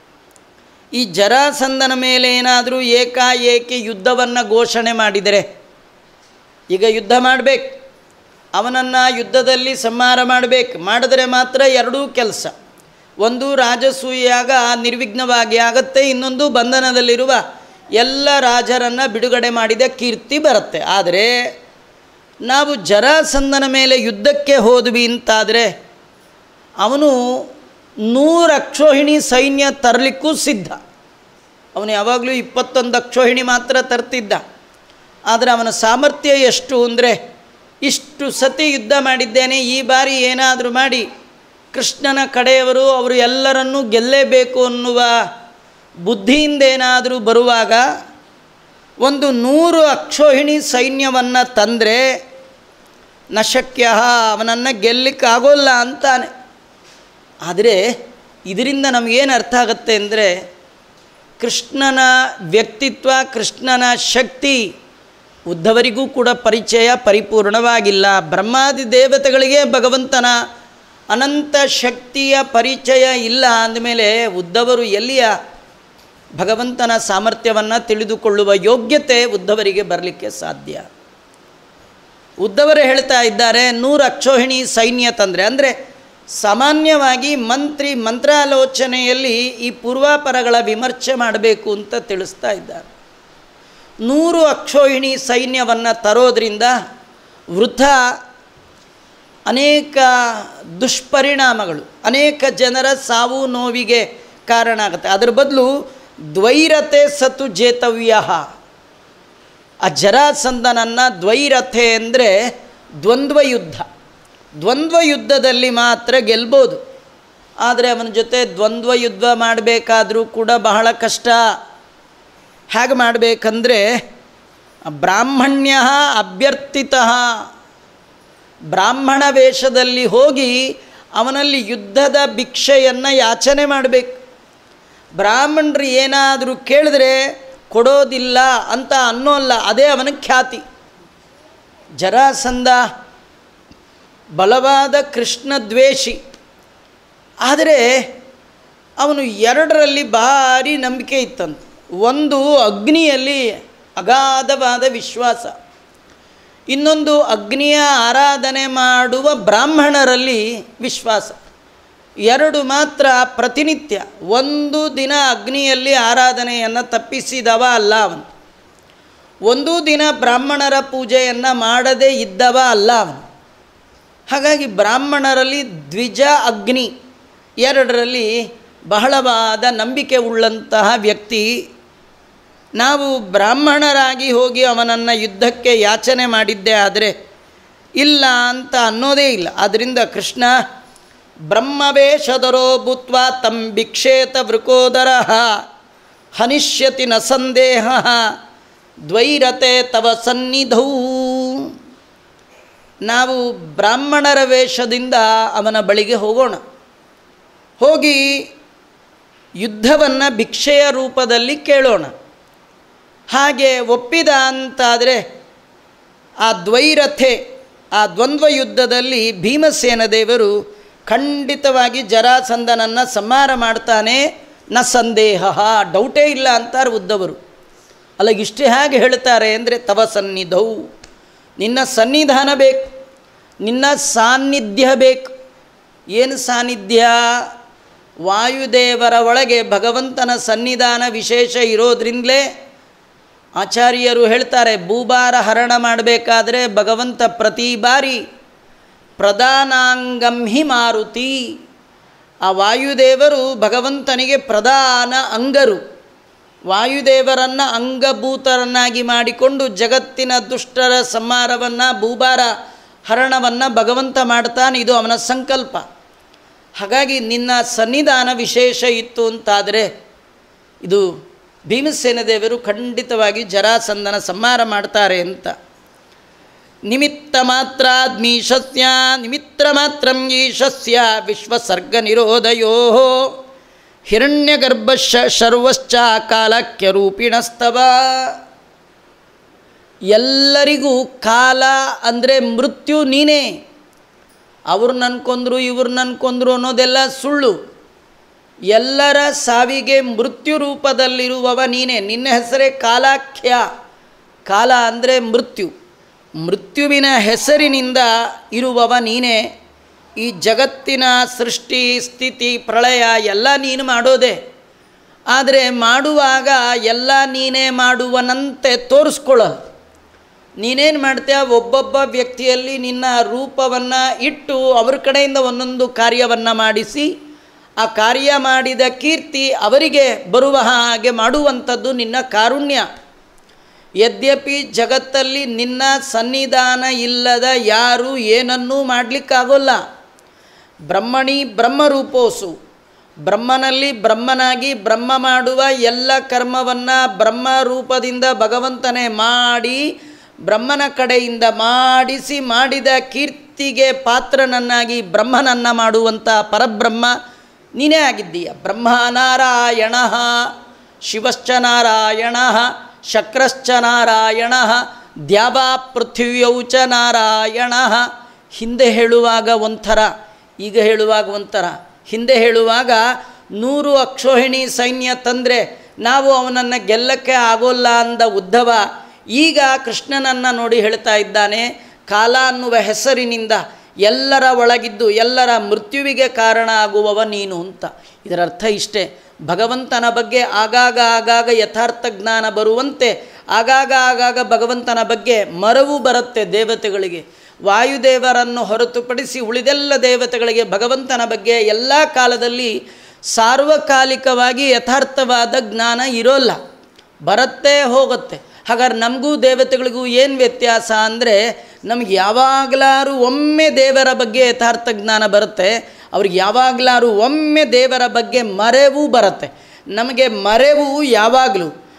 ಈ ಜರಾಸಂಧನ ಮೇಲೆ ಏನಾದರೂ ಏಕಾಏಕಿ ಯುದ್ಧವನ್ನು ಘೋಷಣೆ ಮಾಡಿದರೆ ಈಗ ಯುದ್ಧ ಮಾಡಬೇಕು ಅವನನ್ನು ಯುದ್ಧದಲ್ಲಿ ಸಂಹಾರ ಮಾಡಬೇಕು ಮಾಡಿದರೆ ಮಾತ್ರ ಎರಡೂ ಕೆಲಸ ಒಂದು ರಾಜಸೂಯಾಗ ನಿರ್ವಿಘ್ನವಾಗಿ ಆಗತ್ತೆ ಇನ್ನೊಂದು ಬಂಧನದಲ್ಲಿರುವ ಎಲ್ಲ ರಾಜರನ್ನು ಬಿಡುಗಡೆ ಮಾಡಿದ ಕೀರ್ತಿ ಬರುತ್ತೆ ಆದರೆ ನಾವು ಜರಾಸಂಧನ ಮೇಲೆ ಯುದ್ಧಕ್ಕೆ ಹೋದ್ವಿ ಅಂತಾದರೆ ಅವನು ನೂರು ಅಕ್ಷೋಹಿಣಿ ಸೈನ್ಯ ತರಲಿಕ್ಕೂ ಸಿದ್ಧ ಅವನು ಯಾವಾಗಲೂ ಇಪ್ಪತ್ತೊಂದು ಅಕ್ಷೋಹಿಣಿ ಮಾತ್ರ ತರ್ತಿದ್ದ ಆದರೆ ಅವನ ಸಾಮರ್ಥ್ಯ ಎಷ್ಟು ಅಂದರೆ ಇಷ್ಟು ಸತಿ ಯುದ್ಧ ಮಾಡಿದ್ದೇನೆ ಈ ಬಾರಿ ಏನಾದರೂ ಮಾಡಿ ಕೃಷ್ಣನ ಕಡೆಯವರು ಅವರು ಎಲ್ಲರನ್ನೂ ಗೆಲ್ಲೇಬೇಕು ಅನ್ನುವ ಬುದ್ಧಿಯಿಂದ ಏನಾದರೂ ಬರುವಾಗ ಒಂದು ನೂರು ಅಕ್ಷೋಹಿಣಿ ಸೈನ್ಯವನ್ನು ತಂದರೆ ನಶಕ್ಯ ಅವನನ್ನು ಗೆಲ್ಲಿಕ್ಕಾಗೋಲ್ಲ ಅಂತಾನೆ ಆದರೆ ಇದರಿಂದ ನಮಗೇನು ಅರ್ಥ ಆಗುತ್ತೆ ಅಂದರೆ ಕೃಷ್ಣನ ವ್ಯಕ್ತಿತ್ವ ಕೃಷ್ಣನ ಶಕ್ತಿ ಉದ್ಧವರಿಗೂ ಕೂಡ ಪರಿಚಯ ಪರಿಪೂರ್ಣವಾಗಿಲ್ಲ ಬ್ರಹ್ಮಾದಿ ದೇವತೆಗಳಿಗೆ ಭಗವಂತನ ಅನಂತ ಶಕ್ತಿಯ ಪರಿಚಯ ಇಲ್ಲ ಅಂದಮೇಲೆ ಉದ್ಧವರು ಎಲ್ಲಿಯ ಭಗವಂತನ ಸಾಮರ್ಥ್ಯವನ್ನು ತಿಳಿದುಕೊಳ್ಳುವ ಯೋಗ್ಯತೆ ಉದ್ಧವರಿಗೆ ಬರಲಿಕ್ಕೆ ಸಾಧ್ಯ ಉದ್ಧವರೇ ಹೇಳ್ತಾ ಇದ್ದಾರೆ ನೂರು ಅಕ್ಷೋಹಿಣಿ ಸೈನ್ಯ ತಂದರೆ ಅಂದರೆ ಸಾಮಾನ್ಯವಾಗಿ ಮಂತ್ರಿ ಮಂತ್ರಾಲೋಚನೆಯಲ್ಲಿ ಈ ಪೂರ್ವಾಪರಗಳ ವಿಮರ್ಶೆ ಮಾಡಬೇಕು ಅಂತ ತಿಳಿಸ್ತಾ ಇದ್ದಾರೆ ನೂರು ಅಕ್ಷೋಹಿಣಿ ಸೈನ್ಯವನ್ನು ತರೋದ್ರಿಂದ ವೃಥ ಅನೇಕ ದುಷ್ಪರಿಣಾಮಗಳು ಅನೇಕ ಜನರ ಸಾವು ನೋವಿಗೆ ಕಾರಣ ಆಗುತ್ತೆ ಅದರ ಬದಲು ದ್ವೈರತೆ ಸತು ಜೇತವ್ಯ ಆ ಜರಾಸಂಧನನ್ನು ದ್ವೈರಥೆ ಅಂದರೆ ದ್ವಂದ್ವ ಯುದ್ಧ ದ್ವಂದ್ವ ಯುದ್ಧದಲ್ಲಿ ಮಾತ್ರ ಗೆಲ್ಬೋದು ಆದರೆ ಅವನ ಜೊತೆ ದ್ವಂದ್ವ ಯುದ್ಧ ಮಾಡಬೇಕಾದ್ರೂ ಕೂಡ ಬಹಳ ಕಷ್ಟ ಹೇಗೆ ಮಾಡಬೇಕಂದ್ರೆ ಬ್ರಾಹ್ಮಣ್ಯ ಅಭ್ಯರ್ಥಿತ ಬ್ರಾಹ್ಮಣ ವೇಷದಲ್ಲಿ ಹೋಗಿ ಅವನಲ್ಲಿ ಯುದ್ಧದ ಭಿಕ್ಷೆಯನ್ನು ಯಾಚನೆ ಮಾಡಬೇಕು ಬ್ರಾಹ್ಮಣರು ಏನಾದರೂ ಕೇಳಿದ್ರೆ ಕೊಡೋದಿಲ್ಲ ಅಂತ ಅನ್ನೋಲ್ಲ ಅದೇ ಅವನ ಖ್ಯಾತಿ ಜರಾಸಂಧ ಬಲವಾದ ಕೃಷ್ಣ ದ್ವೇಷಿ ಆದರೆ ಅವನು ಎರಡರಲ್ಲಿ ಭಾರಿ ನಂಬಿಕೆ ಇತ್ತಂತೆ ಒಂದು ಅಗ್ನಿಯಲ್ಲಿ ಅಗಾಧವಾದ ವಿಶ್ವಾಸ ಇನ್ನೊಂದು ಅಗ್ನಿಯ ಆರಾಧನೆ ಮಾಡುವ ಬ್ರಾಹ್ಮಣರಲ್ಲಿ ವಿಶ್ವಾಸ ಎರಡು ಮಾತ್ರ ಪ್ರತಿನಿತ್ಯ ಒಂದು ದಿನ ಅಗ್ನಿಯಲ್ಲಿ ಆರಾಧನೆಯನ್ನು ತಪ್ಪಿಸಿದವ ಅಲ್ಲ ಅವನು ಒಂದೂ ದಿನ ಬ್ರಾಹ್ಮಣರ ಪೂಜೆಯನ್ನು ಮಾಡದೇ ಇದ್ದವ ಅಲ್ಲ ಅವನು ಹಾಗಾಗಿ ಬ್ರಾಹ್ಮಣರಲ್ಲಿ ದ್ವಿಜ ಅಗ್ನಿ ಎರಡರಲ್ಲಿ ಬಹಳವಾದ ನಂಬಿಕೆ ಉಳ್ಳಂತಹ ವ್ಯಕ್ತಿ ನಾವು ಬ್ರಾಹ್ಮಣರಾಗಿ ಹೋಗಿ ಅವನನ್ನು ಯುದ್ಧಕ್ಕೆ ಯಾಚನೆ ಮಾಡಿದ್ದೇ ಆದರೆ ಇಲ್ಲ ಅಂತ ಅನ್ನೋದೇ ಇಲ್ಲ ಆದ್ದರಿಂದ ಕೃಷ್ಣ ಬ್ರಹ್ಮವೇಷದರೋ ಭೂತ್ವ ತಂ ಭಿಕ್ಷೇತ ವೃಕೋದರ ಹನಿಷ್ಯತಿ ನ ಸಂದೇಹ ದ್ವೈರತೆ ತವ ಸನ್ನಿಧೌ ನಾವು ಬ್ರಾಹ್ಮಣರ ವೇಷದಿಂದ ಅವನ ಬಳಿಗೆ ಹೋಗೋಣ ಹೋಗಿ ಯುದ್ಧವನ್ನು ಭಿಕ್ಷೆಯ ರೂಪದಲ್ಲಿ ಕೇಳೋಣ ಹಾಗೆ ಒಪ್ಪಿದ ಅಂತಾದರೆ ಆ ದ್ವೈರಥೆ ಆ ದ್ವಂದ್ವ ಯುದ್ಧದಲ್ಲಿ ಭೀಮಸೇನ ದೇವರು ಖಂಡಿತವಾಗಿ ಜರಾಸಂಧನನ್ನು ಸಂಹಾರ ಮಾಡ್ತಾನೆ ನ ಸಂದೇಹ ಡೌಟೇ ಇಲ್ಲ ಅಂತಾರೆ ಉದ್ದವರು ಅಲ್ಲ ಇಷ್ಟೇ ಹೇಗೆ ಹೇಳ್ತಾರೆ ಅಂದರೆ ತವ ಸನ್ನಿಧೌ ನಿನ್ನ ಸನ್ನಿಧಾನ ಬೇಕು ನಿನ್ನ ಸಾನ್ನಿಧ್ಯ ಬೇಕು ಏನು ಸಾನ್ನಿಧ್ಯ ವಾಯುದೇವರ ಒಳಗೆ ಭಗವಂತನ ಸನ್ನಿಧಾನ ವಿಶೇಷ ಇರೋದ್ರಿಂದಲೇ ಆಚಾರ್ಯರು ಹೇಳ್ತಾರೆ ಭೂಭಾರ ಹರಣ ಮಾಡಬೇಕಾದ್ರೆ ಭಗವಂತ ಪ್ರತಿ ಬಾರಿ ಪ್ರಧಾನಾಂಗಂ ಹಿ ಮಾರುತಿ ಆ ವಾಯುದೇವರು ಭಗವಂತನಿಗೆ ಪ್ರಧಾನ ಅಂಗರು ವಾಯುದೇವರನ್ನು ಅಂಗಭೂತರನ್ನಾಗಿ ಮಾಡಿಕೊಂಡು ಜಗತ್ತಿನ ದುಷ್ಟರ ಸಂಹಾರವನ್ನು ಭೂಭಾರ ಹರಣವನ್ನು ಭಗವಂತ ಮಾಡ್ತಾನೆ ಇದು ಅವನ ಸಂಕಲ್ಪ ಹಾಗಾಗಿ ನಿನ್ನ ಸನ್ನಿಧಾನ ವಿಶೇಷ ಇತ್ತು ಅಂತಾದರೆ ಇದು ಭೀಮಸೇನ ದೇವರು ಖಂಡಿತವಾಗಿ ಜರಾಸಂಧನ ಸಂಹಾರ ಮಾಡ್ತಾರೆ ಅಂತ ನಿಮಿತ್ತ ಮಾತ್ರ ಮೀಶಸ್ಯ ನಿಮಿತ್ರ ಮಾತ್ರ ಈಶಸ್ಯ ವಿಶ್ವಸರ್ಗ ನಿರೋಧಯೋ ಹಿರಣ್ಯಗರ್ಭ ಶರ್ವಶ್ಚ ಕಾಲಕ್ಯ ರೂಪಿಣಸ್ತವ ಎಲ್ಲರಿಗೂ ಕಾಲ ಅಂದರೆ ಮೃತ್ಯು ನೀನೇ ಅವ್ರು ನನ್ಕೊಂದ್ರು ಇವ್ರು ನನ್ಕೊಂದ್ರು ಅನ್ನೋದೆಲ್ಲ ಸುಳ್ಳು ಎಲ್ಲರ ಸಾವಿಗೆ ಮೃತ್ಯು ರೂಪದಲ್ಲಿರುವವ ನೀನೇ ನಿನ್ನ ಹೆಸರೇ ಕಾಲಾಖ್ಯ ಕಾಲ ಅಂದರೆ ಮೃತ್ಯು ಮೃತ್ಯುವಿನ ಹೆಸರಿನಿಂದ ಇರುವವ ನೀನೇ ಈ ಜಗತ್ತಿನ ಸೃಷ್ಟಿ ಸ್ಥಿತಿ ಪ್ರಳಯ ಎಲ್ಲ ನೀನು ಮಾಡೋದೆ ಆದರೆ ಮಾಡುವಾಗ ಎಲ್ಲ ನೀನೇ ಮಾಡುವನಂತೆ ತೋರಿಸ್ಕೊಳ್ಳ ನೀನೇನು ಮಾಡ್ತೀಯ ಒಬ್ಬೊಬ್ಬ ವ್ಯಕ್ತಿಯಲ್ಲಿ ನಿನ್ನ ರೂಪವನ್ನು ಇಟ್ಟು ಅವ್ರ ಕಡೆಯಿಂದ ಒಂದೊಂದು ಕಾರ್ಯವನ್ನು ಮಾಡಿಸಿ ಆ ಕಾರ್ಯ ಮಾಡಿದ ಕೀರ್ತಿ ಅವರಿಗೆ ಬರುವ ಹಾಗೆ ಮಾಡುವಂಥದ್ದು ನಿನ್ನ ಕಾರುಣ್ಯ ಯದ್ಯಪಿ ಜಗತ್ತಲ್ಲಿ ನಿನ್ನ ಸನ್ನಿಧಾನ ಇಲ್ಲದ ಯಾರು ಏನನ್ನೂ ಮಾಡಲಿಕ್ಕಾಗೋಲ್ಲ ಬ್ರಹ್ಮಣಿ ಬ್ರಹ್ಮರೂಪೋಸು ಬ್ರಹ್ಮನಲ್ಲಿ ಬ್ರಹ್ಮನಾಗಿ ಬ್ರಹ್ಮ ಮಾಡುವ ಎಲ್ಲ ಕರ್ಮವನ್ನು ಬ್ರಹ್ಮ ರೂಪದಿಂದ ಭಗವಂತನೇ ಮಾಡಿ ಬ್ರಹ್ಮನ ಕಡೆಯಿಂದ ಮಾಡಿಸಿ ಮಾಡಿದ ಕೀರ್ತಿಗೆ ಪಾತ್ರನನ್ನಾಗಿ ಬ್ರಹ್ಮನನ್ನು ಮಾಡುವಂಥ ಪರಬ್ರಹ್ಮ ನೀನೇ ಆಗಿದ್ದೀಯ ಬ್ರಹ್ಮನಾರಾಯಣ ಶಿವಶ್ಚ ನಾರಾಯಣ ಶಕ್ರಶ್ಚ ನಾರಾಯಣ ದ್ಯಾವಾ ಪೃಥ್ವಿಯೌ ಚ ನಾರಾಯಣ ಹಿಂದೆ ಹೇಳುವಾಗ ಒಂಥರ ಈಗ ಹೇಳುವಾಗ ಒಂಥರ ಹಿಂದೆ ಹೇಳುವಾಗ ನೂರು ಅಕ್ಷೋಹಿಣಿ ಸೈನ್ಯ ತಂದರೆ ನಾವು ಅವನನ್ನು ಗೆಲ್ಲಕ್ಕೆ ಆಗೋಲ್ಲ ಅಂದ ಉದ್ಧವ ಈಗ ಕೃಷ್ಣನನ್ನು ನೋಡಿ ಹೇಳ್ತಾ ಇದ್ದಾನೆ ಕಾಲ ಅನ್ನುವ ಹೆಸರಿನಿಂದ ಎಲ್ಲರ ಒಳಗಿದ್ದು ಎಲ್ಲರ ಮೃತ್ಯುವಿಗೆ ಕಾರಣ ಆಗುವವ ನೀನು ಅಂತ ಇದರ ಅರ್ಥ ಇಷ್ಟೇ ಭಗವಂತನ ಬಗ್ಗೆ ಆಗಾಗ ಆಗಾಗ ಯಥಾರ್ಥ ಜ್ಞಾನ ಬರುವಂತೆ ಆಗಾಗ ಆಗಾಗ ಭಗವಂತನ ಬಗ್ಗೆ ಮರವು ಬರುತ್ತೆ ದೇವತೆಗಳಿಗೆ ವಾಯುದೇವರನ್ನು ಹೊರತುಪಡಿಸಿ ಉಳಿದೆಲ್ಲ ದೇವತೆಗಳಿಗೆ ಭಗವಂತನ ಬಗ್ಗೆ ಎಲ್ಲ ಕಾಲದಲ್ಲಿ ಸಾರ್ವಕಾಲಿಕವಾಗಿ ಯಥಾರ್ಥವಾದ ಜ್ಞಾನ ಇರೋಲ್ಲ ಬರುತ್ತೆ ಹೋಗುತ್ತೆ ಹಾಗಾದ್ರೆ ನಮಗೂ ದೇವತೆಗಳಿಗೂ ಏನು ವ್ಯತ್ಯಾಸ ಅಂದರೆ ನಮಗೆ ಯಾವಾಗಲಾರು ಒಮ್ಮೆ ದೇವರ ಬಗ್ಗೆ ಯಥಾರ್ಥ ಜ್ಞಾನ ಬರುತ್ತೆ ಅವ್ರಿಗೆ ಯಾವಾಗಲಾರು ಒಮ್ಮೆ ದೇವರ ಬಗ್ಗೆ ಮರೆವು ಬರುತ್ತೆ ನಮಗೆ ಮರೆವು ಯಾವಾಗಲೂ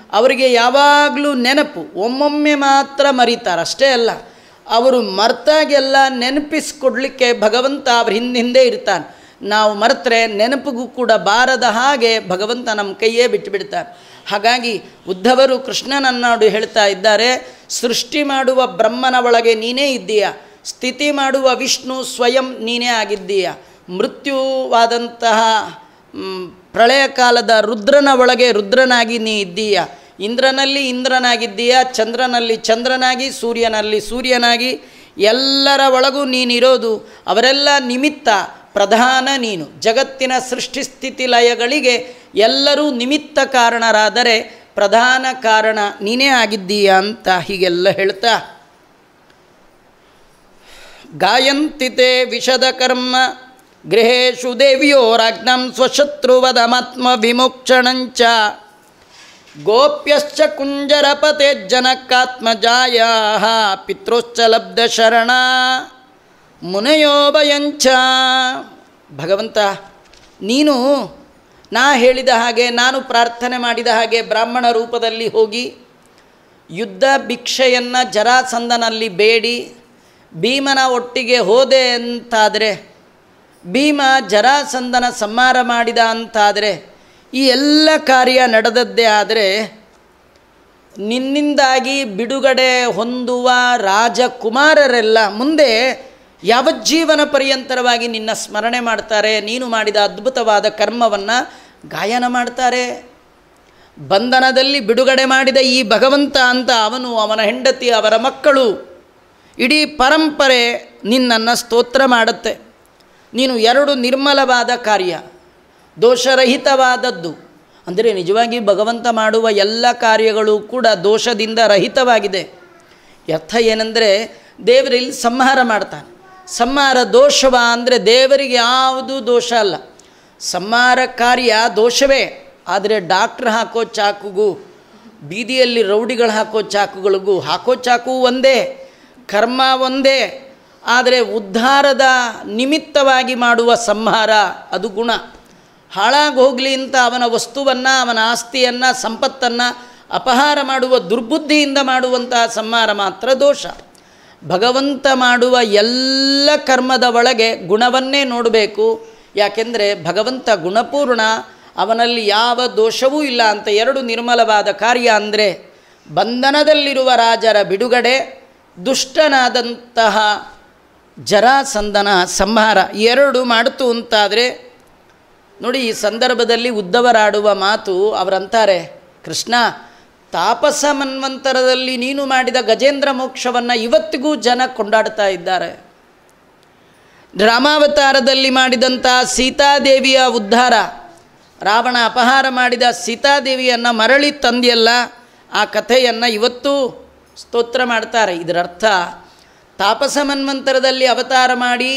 ಅವರಿಗೆ ಯಾವಾಗಲೂ ನೆನಪು ಒಮ್ಮೊಮ್ಮೆ ಮಾತ್ರ ಮರೀತಾರೆ ಅಷ್ಟೇ ಅಲ್ಲ ಅವರು ಮರ್ತಾಗೆಲ್ಲ ನೆನಪಿಸ್ಕೊಡ್ಲಿಕ್ಕೆ ಭಗವಂತ ಅವ್ರ ಹಿಂದೆ ಇರ್ತಾನೆ ನಾವು ಮರೆತರೆ ನೆನಪಿಗೂ ಕೂಡ ಬಾರದ ಹಾಗೆ ಭಗವಂತ ನಮ್ಮ ಕೈಯೇ ಬಿಟ್ಟುಬಿಡ್ತಾನೆ ಹಾಗಾಗಿ ಉದ್ಧವರು ಕೃಷ್ಣನನ್ನಾಡು ಹೇಳ್ತಾ ಇದ್ದಾರೆ ಸೃಷ್ಟಿ ಮಾಡುವ ಬ್ರಹ್ಮನ ಒಳಗೆ ನೀನೇ ಇದ್ದೀಯ ಸ್ಥಿತಿ ಮಾಡುವ ವಿಷ್ಣು ಸ್ವಯಂ ನೀನೇ ಆಗಿದ್ದೀಯ ಮೃತ್ಯುವಾದಂತಹ ಮ್, ಪ್ರಳಯ ಕಾಲದ ರುದ್ರನ ಒಳಗೆ ರುದ್ರನಾಗಿ ನೀ ಇದ್ದೀಯ ಇಂದ್ರನಲ್ಲಿ ಇಂದ್ರನಾಗಿದ್ದೀಯ ಚಂದ್ರನಲ್ಲಿ ಚಂದ್ರನಾಗಿ ಸೂರ್ಯನಲ್ಲಿ ಸೂರ್ಯನಾಗಿ ಎಲ್ಲರ ಒಳಗೂ ನೀನಿರೋದು ಅವರೆಲ್ಲ ನಿಮಿತ್ತ ಪ್ರಧಾನ ನೀನು ಜಗತ್ತಿನ ಸೃಷ್ಟಿ ಸ್ಥಿತಿ ಲಯಗಳಿಗೆ ಎಲ್ಲರೂ ನಿಮಿತ್ತ ಕಾರಣರಾದರೆ ಪ್ರಧಾನ ಕಾರಣ ನೀನೇ ಆಗಿದ್ದೀಯ ಅಂತ ಹೀಗೆಲ್ಲ ಹೇಳ್ತಾ ಗಾಯಂತಿತೆ ವಿಷದ ಕರ್ಮ ಗೃಹೇಶು ದೇವಿಯೋರಾಜ್ಞಂ ಸ್ವಶತ್ರುವದಮಾತ್ಮ ವಿಮೋಕ್ಷಣಂಚ ಗೋಪ್ಯಶ್ಚ ಕುಂಜರಪತೆ ಜನಕ್ಕಾತ್ಮಜಾಯ ಪಿತೃಶ್ಚ ಲಬ್ಧ ಶರಣ ಮುನಯೋಭಯಂಚ ಭಗವಂತ ನೀನು ನಾ ಹೇಳಿದ ಹಾಗೆ ನಾನು ಪ್ರಾರ್ಥನೆ ಮಾಡಿದ ಹಾಗೆ ಬ್ರಾಹ್ಮಣ ರೂಪದಲ್ಲಿ ಹೋಗಿ ಯುದ್ಧ ಭಿಕ್ಷೆಯನ್ನು ಜರಾಸಂದನಲ್ಲಿ ಬೇಡಿ ಭೀಮನ ಒಟ್ಟಿಗೆ ಹೋದೆ ಅಂತಾದರೆ ಭೀಮ ಜರಾಸಂದನ ಸಂಹಾರ ಮಾಡಿದ ಅಂತಾದರೆ ಈ ಎಲ್ಲ ಕಾರ್ಯ ನಡೆದದ್ದೇ ಆದರೆ ನಿನ್ನಿಂದಾಗಿ ಬಿಡುಗಡೆ ಹೊಂದುವ ರಾಜಕುಮಾರರೆಲ್ಲ ಮುಂದೆ ಯಾವಜ್ಜೀವನ ಪರ್ಯಂತರವಾಗಿ ನಿನ್ನ ಸ್ಮರಣೆ ಮಾಡ್ತಾರೆ ನೀನು ಮಾಡಿದ ಅದ್ಭುತವಾದ ಕರ್ಮವನ್ನು ಗಾಯನ ಮಾಡ್ತಾರೆ ಬಂಧನದಲ್ಲಿ ಬಿಡುಗಡೆ ಮಾಡಿದ ಈ ಭಗವಂತ ಅಂತ ಅವನು ಅವನ ಹೆಂಡತಿ ಅವರ ಮಕ್ಕಳು ಇಡೀ ಪರಂಪರೆ ನಿನ್ನನ್ನು ಸ್ತೋತ್ರ ಮಾಡುತ್ತೆ ನೀನು ಎರಡು ನಿರ್ಮಲವಾದ ಕಾರ್ಯ ದೋಷರಹಿತವಾದದ್ದು ಅಂದರೆ ನಿಜವಾಗಿ ಭಗವಂತ ಮಾಡುವ ಎಲ್ಲ ಕಾರ್ಯಗಳು ಕೂಡ ದೋಷದಿಂದ ರಹಿತವಾಗಿದೆ ಅರ್ಥ ಏನಂದರೆ ದೇವರಲ್ಲಿ ಸಂಹಾರ ಮಾಡ್ತಾನೆ ಸಂಹಾರ ದೋಷವ ಅಂದರೆ ದೇವರಿಗೆ ಯಾವುದು ದೋಷ ಅಲ್ಲ ಸಂಹಾರ ಕಾರ್ಯ ದೋಷವೇ ಆದರೆ ಡಾಕ್ಟ್ರ್ ಹಾಕೋ ಚಾಕುಗೂ ಬೀದಿಯಲ್ಲಿ ರೌಡಿಗಳು ಹಾಕೋ ಚಾಕುಗಳಿಗೂ ಹಾಕೋ ಚಾಕು ಒಂದೇ ಕರ್ಮ ಒಂದೇ ಆದರೆ ಉದ್ಧಾರದ ನಿಮಿತ್ತವಾಗಿ ಮಾಡುವ ಸಂಹಾರ ಅದು ಗುಣ ಹಾಳಾಗಿ ಹೋಗಲಿ ಅಂತ ಅವನ ವಸ್ತುವನ್ನು ಅವನ ಆಸ್ತಿಯನ್ನು ಸಂಪತ್ತನ್ನು ಅಪಹಾರ ಮಾಡುವ ದುರ್ಬುದ್ಧಿಯಿಂದ ಮಾಡುವಂತಹ ಸಂಹಾರ ಮಾತ್ರ ದೋಷ ಭಗವಂತ ಮಾಡುವ ಎಲ್ಲ ಕರ್ಮದ ಒಳಗೆ ಗುಣವನ್ನೇ ನೋಡಬೇಕು ಯಾಕೆಂದರೆ ಭಗವಂತ ಗುಣಪೂರ್ಣ ಅವನಲ್ಲಿ ಯಾವ ದೋಷವೂ ಇಲ್ಲ ಅಂತ ಎರಡು ನಿರ್ಮಲವಾದ ಕಾರ್ಯ ಅಂದರೆ ಬಂಧನದಲ್ಲಿರುವ ರಾಜರ ಬಿಡುಗಡೆ ದುಷ್ಟನಾದಂತಹ ಜರಾಸಂದನ ಸಂಹಾರ ಎರಡು ಮಾಡ್ತು ಅಂತಾದರೆ ನೋಡಿ ಈ ಸಂದರ್ಭದಲ್ಲಿ ಉದ್ದವರಾಡುವ ಮಾತು ಅವರಂತಾರೆ ಕೃಷ್ಣ ತಾಪಸ ಮನ್ವಂತರದಲ್ಲಿ ನೀನು ಮಾಡಿದ ಗಜೇಂದ್ರ ಮೋಕ್ಷವನ್ನು ಇವತ್ತಿಗೂ ಜನ ಕೊಂಡಾಡ್ತಾ ಇದ್ದಾರೆ ರಾಮಾವತಾರದಲ್ಲಿ ಮಾಡಿದಂಥ ಸೀತಾದೇವಿಯ ಉದ್ಧಾರ ರಾವಣ ಅಪಹಾರ ಮಾಡಿದ ಸೀತಾದೇವಿಯನ್ನು ಮರಳಿ ತಂದೆಯಲ್ಲ ಆ ಕಥೆಯನ್ನು ಇವತ್ತೂ ಸ್ತೋತ್ರ ಮಾಡ್ತಾರೆ ಇದರರ್ಥ ತಾಪಸ ಮನ್ವಂತರದಲ್ಲಿ ಅವತಾರ ಮಾಡಿ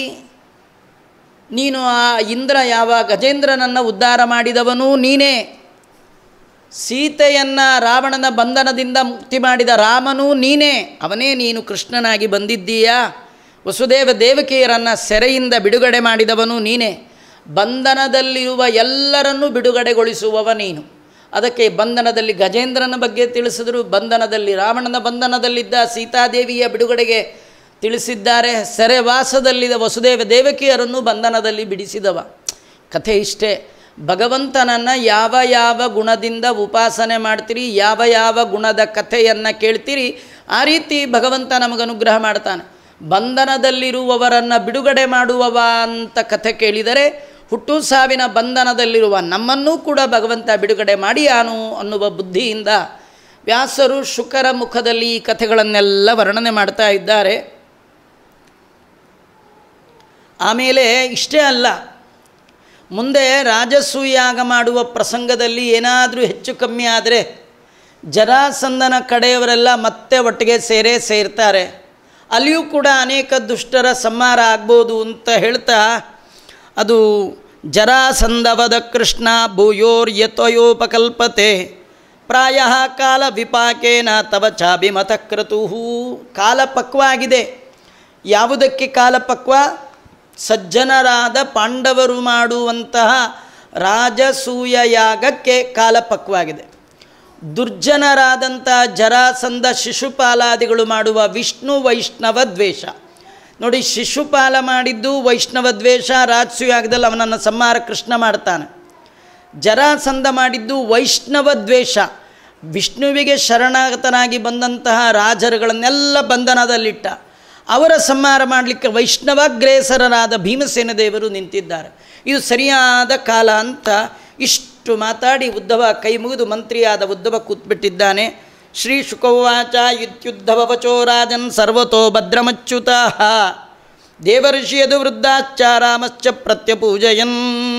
ನೀನು ಆ ಇಂದ್ರ ಯಾವ ಗಜೇಂದ್ರನನ್ನು ಉದ್ಧಾರ ಮಾಡಿದವನೂ ನೀನೇ ಸೀತೆಯನ್ನು ರಾವಣನ ಬಂಧನದಿಂದ ಮುಕ್ತಿ ಮಾಡಿದ ರಾಮನೂ ನೀನೇ ಅವನೇ ನೀನು ಕೃಷ್ಣನಾಗಿ ಬಂದಿದ್ದೀಯಾ ವಸುದೇವ ದೇವಕಿಯರನ್ನು ಸೆರೆಯಿಂದ ಬಿಡುಗಡೆ ಮಾಡಿದವನು ನೀನೇ ಬಂಧನದಲ್ಲಿರುವ ಎಲ್ಲರನ್ನೂ ಬಿಡುಗಡೆಗೊಳಿಸುವವ ನೀನು ಅದಕ್ಕೆ ಬಂಧನದಲ್ಲಿ ಗಜೇಂದ್ರನ ಬಗ್ಗೆ ತಿಳಿಸಿದರು ಬಂಧನದಲ್ಲಿ ರಾವಣನ ಬಂಧನದಲ್ಲಿದ್ದ ಸೀತಾದೇವಿಯ ಬಿಡುಗಡೆಗೆ ತಿಳಿಸಿದ್ದಾರೆ ಸೆರೆವಾಸದಲ್ಲಿದ್ದ ವಸುದೇವ ದೇವಕಿಯರನ್ನು ಬಂಧನದಲ್ಲಿ ಬಿಡಿಸಿದವ ಕಥೆ ಇಷ್ಟೇ ಭಗವಂತನನ್ನು ಯಾವ ಯಾವ ಗುಣದಿಂದ ಉಪಾಸನೆ ಮಾಡ್ತೀರಿ ಯಾವ ಯಾವ ಗುಣದ ಕಥೆಯನ್ನು ಕೇಳ್ತೀರಿ ಆ ರೀತಿ ಭಗವಂತ ನಮಗೆ ಅನುಗ್ರಹ ಮಾಡ್ತಾನೆ ಬಂಧನದಲ್ಲಿರುವವರನ್ನು ಬಿಡುಗಡೆ ಮಾಡುವವ ಅಂತ ಕಥೆ ಕೇಳಿದರೆ ಹುಟ್ಟು ಸಾವಿನ ಬಂಧನದಲ್ಲಿರುವ ನಮ್ಮನ್ನೂ ಕೂಡ ಭಗವಂತ ಬಿಡುಗಡೆ ಮಾಡಿಯಾನು ಅನ್ನುವ ಬುದ್ಧಿಯಿಂದ ವ್ಯಾಸರು ಶುಕರ ಮುಖದಲ್ಲಿ ಈ ಕಥೆಗಳನ್ನೆಲ್ಲ ವರ್ಣನೆ ಮಾಡ್ತಾ ಇದ್ದಾರೆ ಆಮೇಲೆ ಇಷ್ಟೇ ಅಲ್ಲ ಮುಂದೆ ರಾಜಸೂಯಾಗ ಮಾಡುವ ಪ್ರಸಂಗದಲ್ಲಿ ಏನಾದರೂ ಹೆಚ್ಚು ಕಮ್ಮಿ ಆದರೆ ಜರಾಸಂದನ ಕಡೆಯವರೆಲ್ಲ ಮತ್ತೆ ಒಟ್ಟಿಗೆ ಸೇರೇ ಸೇರ್ತಾರೆ ಅಲ್ಲಿಯೂ ಕೂಡ ಅನೇಕ ದುಷ್ಟರ ಸಂಹಾರ ಆಗ್ಬೋದು ಅಂತ ಹೇಳ್ತಾ ಅದು ಜರಾಸಂದವದ ಕೃಷ್ಣ ಭೂಯೋರ್ ಯತಯೋಪಕಲ್ಪತೆ ಪ್ರಾಯ ಕಾಲ ವಿಪಾಕೇನ ತವ ಚಾಭಿಮತ ಕ್ರತು ಕಾಲ ಪಕ್ವ ಆಗಿದೆ ಯಾವುದಕ್ಕೆ ಕಾಲ ಪಕ್ವ ಸಜ್ಜನರಾದ ಪಾಂಡವರು ಮಾಡುವಂತಹ ರಾಜಸೂಯ ಯಾಗಕ್ಕೆ ಕಾಲ ಪಕ್ವಾಗಿದೆ ದುರ್ಜನರಾದಂಥ ಜರಾಸಂಧ ಶಿಶುಪಾಲಾದಿಗಳು ಮಾಡುವ ವಿಷ್ಣು ವೈಷ್ಣವ ದ್ವೇಷ ನೋಡಿ ಶಿಶುಪಾಲ ಮಾಡಿದ್ದು ವೈಷ್ಣವ ದ್ವೇಷ ರಾಜಸುಯಾಗದಲ್ಲಿ ಅವನನ್ನು ಸಂಹಾರ ಕೃಷ್ಣ ಮಾಡ್ತಾನೆ ಜರಾಸಂಧ ಮಾಡಿದ್ದು ವೈಷ್ಣವ ದ್ವೇಷ ವಿಷ್ಣುವಿಗೆ ಶರಣಾಗತನಾಗಿ ಬಂದಂತಹ ರಾಜರುಗಳನ್ನೆಲ್ಲ ಬಂಧನದಲ್ಲಿಟ್ಟ ಅವರ ಸಂಹಾರ ಮಾಡಲಿಕ್ಕೆ ವೈಷ್ಣವಾಗ್ರೇಸರರಾದ ಭೀಮಸೇನ ದೇವರು ನಿಂತಿದ್ದಾರೆ ಇದು ಸರಿಯಾದ ಕಾಲ ಅಂತ ಇಷ್ಟು ಮಾತಾಡಿ ಉದ್ಧವ ಕೈ ಮುಗಿದು ಮಂತ್ರಿಯಾದ ಉದ್ಧವ ಕೂತ್ಬಿಟ್ಟಿದ್ದಾನೆ ಶ್ರೀ ಶುಕವಾಚ ಇತ್ಯುದ್ಧವ ವಚೋ ರಾಜನ್ ಸರ್ವತೋ ಭದ್ರಮಚ್ಯುತ ದೇವರ್ಷಿಯದು ವೃದ್ಧಾಚಾರಾಮಶ್ಚ ಪ್ರತ್ಯಪೂಜಯನ್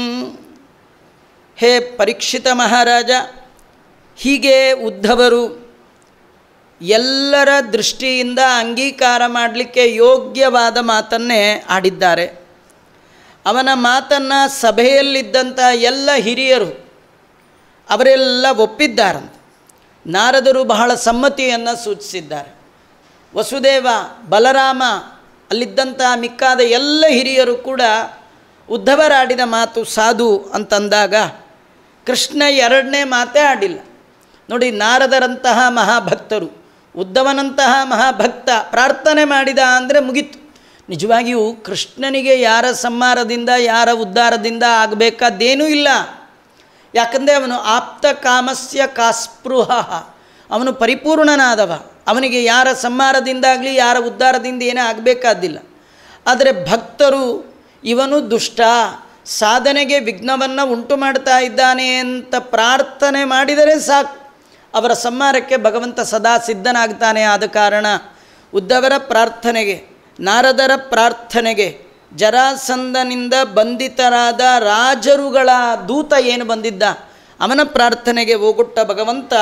ಹೇ ಪರೀಕ್ಷಿತ ಮಹಾರಾಜ ಹೀಗೆ ಉದ್ಧವರು ಎಲ್ಲರ ದೃಷ್ಟಿಯಿಂದ ಅಂಗೀಕಾರ ಮಾಡಲಿಕ್ಕೆ ಯೋಗ್ಯವಾದ ಮಾತನ್ನೇ ಆಡಿದ್ದಾರೆ ಅವನ ಮಾತನ್ನು ಸಭೆಯಲ್ಲಿದ್ದಂಥ ಎಲ್ಲ ಹಿರಿಯರು ಅವರೆಲ್ಲ ಒಪ್ಪಿದ್ದಾರಂತೆ ನಾರದರು ಬಹಳ ಸಮ್ಮತಿಯನ್ನು ಸೂಚಿಸಿದ್ದಾರೆ ವಸುದೇವ ಬಲರಾಮ ಅಲ್ಲಿದ್ದಂಥ ಮಿಕ್ಕಾದ ಎಲ್ಲ ಹಿರಿಯರು ಕೂಡ ಉದ್ಧವರಾಡಿದ ಮಾತು ಸಾಧು ಅಂತಂದಾಗ ಕೃಷ್ಣ ಎರಡನೇ ಮಾತೇ ಆಡಿಲ್ಲ ನೋಡಿ ನಾರದರಂತಹ ಮಹಾಭಕ್ತರು ಉದ್ಧವನಂತಹ ಮಹಾಭಕ್ತ ಪ್ರಾರ್ಥನೆ ಮಾಡಿದ ಅಂದರೆ ಮುಗೀತು ನಿಜವಾಗಿಯೂ ಕೃಷ್ಣನಿಗೆ ಯಾರ ಸಂಹಾರದಿಂದ ಯಾರ ಉದ್ಧಾರದಿಂದ ಆಗಬೇಕಾದ್ದೇನೂ ಇಲ್ಲ ಯಾಕಂದರೆ ಅವನು ಆಪ್ತ ಕಾಮಸ್ಯ ಕಾಸ್ಪೃಹ ಅವನು ಪರಿಪೂರ್ಣನಾದವ ಅವನಿಗೆ ಯಾರ ಸಂಹಾರದಿಂದಾಗಲಿ ಯಾರ ಉದ್ಧಾರದಿಂದ ಏನೇ ಆಗಬೇಕಾದ್ದಿಲ್ಲ ಆದರೆ ಭಕ್ತರು ಇವನು ದುಷ್ಟ ಸಾಧನೆಗೆ ವಿಘ್ನವನ್ನು ಉಂಟು ಮಾಡ್ತಾ ಇದ್ದಾನೆ ಅಂತ ಪ್ರಾರ್ಥನೆ ಮಾಡಿದರೆ ಸಾಕು ಅವರ ಸಂಹಾರಕ್ಕೆ ಭಗವಂತ ಸದಾ ಸಿದ್ಧನಾಗ್ತಾನೆ ಆದ ಕಾರಣ ಉದ್ದವರ ಪ್ರಾರ್ಥನೆಗೆ ನಾರದರ ಪ್ರಾರ್ಥನೆಗೆ ಜರಾಸಂಧನಿಂದ ಬಂಧಿತರಾದ ರಾಜರುಗಳ ದೂತ ಏನು ಬಂದಿದ್ದ ಅವನ ಪ್ರಾರ್ಥನೆಗೆ ಹೋಗುಟ್ಟ ಭಗವಂತ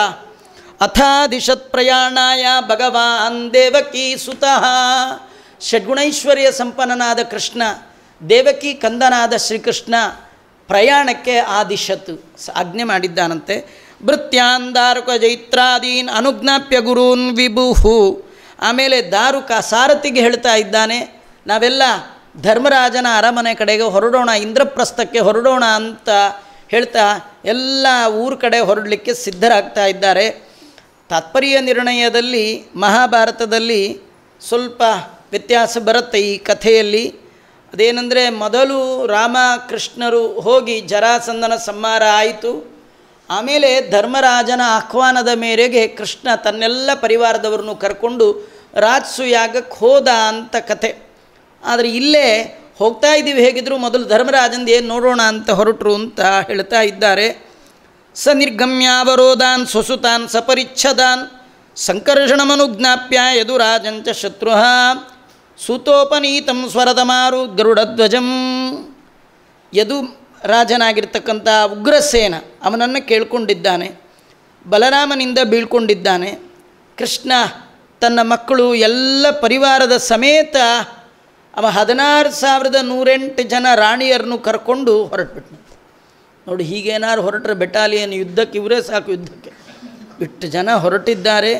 ಅಥಾದಿಶತ್ ಪ್ರಯಾಣಾಯ ಭಗವಾನ್ ದೇವಕಿ ಸುತಃ ಷಡ್ಗುಣೈಶ್ವರ್ಯ ಸಂಪನ್ನನಾದ ಕೃಷ್ಣ ದೇವಕಿ ಕಂದನಾದ ಶ್ರೀಕೃಷ್ಣ ಪ್ರಯಾಣಕ್ಕೆ ಆದಿಶತ್ ಸ- ಆಜ್ಞೆ ಮಾಡಿದ್ದಾನಂತೆ ಭೃತ್ಯಾಂದಾರುಕ ಜೈತ್ರಾದೀನ್ ಅನುಜ್ಞಾಪ್ಯ ಗುರೂನ್ ವಿಭುಹು ಆಮೇಲೆ ದಾರುಕ ಸಾರಥಿಗೆ ಹೇಳ್ತಾ ಇದ್ದಾನೆ ನಾವೆಲ್ಲ ಧರ್ಮರಾಜನ ಅರಮನೆ ಕಡೆಗೆ ಹೊರಡೋಣ ಇಂದ್ರಪ್ರಸ್ಥಕ್ಕೆ ಹೊರಡೋಣ ಅಂತ ಹೇಳ್ತಾ ಎಲ್ಲ ಊರ ಕಡೆ ಹೊರಡಲಿಕ್ಕೆ ಸಿದ್ಧರಾಗ್ತಾ ಇದ್ದಾರೆ ತಾತ್ಪರ್ಯ ನಿರ್ಣಯದಲ್ಲಿ ಮಹಾಭಾರತದಲ್ಲಿ ಸ್ವಲ್ಪ ವ್ಯತ್ಯಾಸ ಬರುತ್ತೆ ಈ ಕಥೆಯಲ್ಲಿ ಅದೇನೆಂದರೆ ಮೊದಲು ರಾಮ ಕೃಷ್ಣರು ಹೋಗಿ ಜರಾಸಂಧನ ಸಂಹಾರ ಆಯಿತು ಆಮೇಲೆ ಧರ್ಮರಾಜನ ಆಹ್ವಾನದ ಮೇರೆಗೆ ಕೃಷ್ಣ ತನ್ನೆಲ್ಲ ಪರಿವಾರದವರನ್ನು ಕರ್ಕೊಂಡು ರಾಜಸು ಯಾಗಕ್ಕೆ ಹೋದ ಅಂತ ಕಥೆ ಆದರೆ ಇಲ್ಲೇ ಹೋಗ್ತಾ ಇದ್ದೀವಿ ಹೇಗಿದ್ರು ಮೊದಲು ಧರ್ಮರಾಜಂದು ಏನು ನೋಡೋಣ ಅಂತ ಹೊರಟರು ಅಂತ ಹೇಳ್ತಾ ಇದ್ದಾರೆ ಸ ನಿರ್ಗಮ್ಯಾವರೋಧಾನ್ ಸ್ವಸುತಾನ್ ಸಪರಿಚ್ಛದಾನ್ ಸಂಕರ್ಷಣಮನುಜ್ಞಾಪ್ಯ ಯದುರಾಜಂಚ ಶತ್ರು ಸೂತೋಪನೀತಂ ಸ್ವರತಮಾರು ಗರುಡಧ್ವಜಂ ಯದು ರಾಜನಾಗಿರ್ತಕ್ಕಂಥ ಉಗ್ರಸೇನ ಅವನನ್ನು ಕೇಳ್ಕೊಂಡಿದ್ದಾನೆ ಬಲರಾಮನಿಂದ ಬೀಳ್ಕೊಂಡಿದ್ದಾನೆ ಕೃಷ್ಣ ತನ್ನ ಮಕ್ಕಳು ಎಲ್ಲ ಪರಿವಾರದ ಸಮೇತ ಅವ ಹದಿನಾರು ಸಾವಿರದ ನೂರೆಂಟು ಜನ ರಾಣಿಯರನ್ನು ಕರ್ಕೊಂಡು ಹೊರಟ್ಬಿಟ್ನು ನೋಡಿ ಹೀಗೇನಾರು ಹೊರಟ್ರೆ ಬೆಟಾಲಿಯನ್ ಯುದ್ಧಕ್ಕೆ ಇವರೇ ಸಾಕು ಯುದ್ಧಕ್ಕೆ ಇಷ್ಟು ಜನ ಹೊರಟಿದ್ದಾರೆ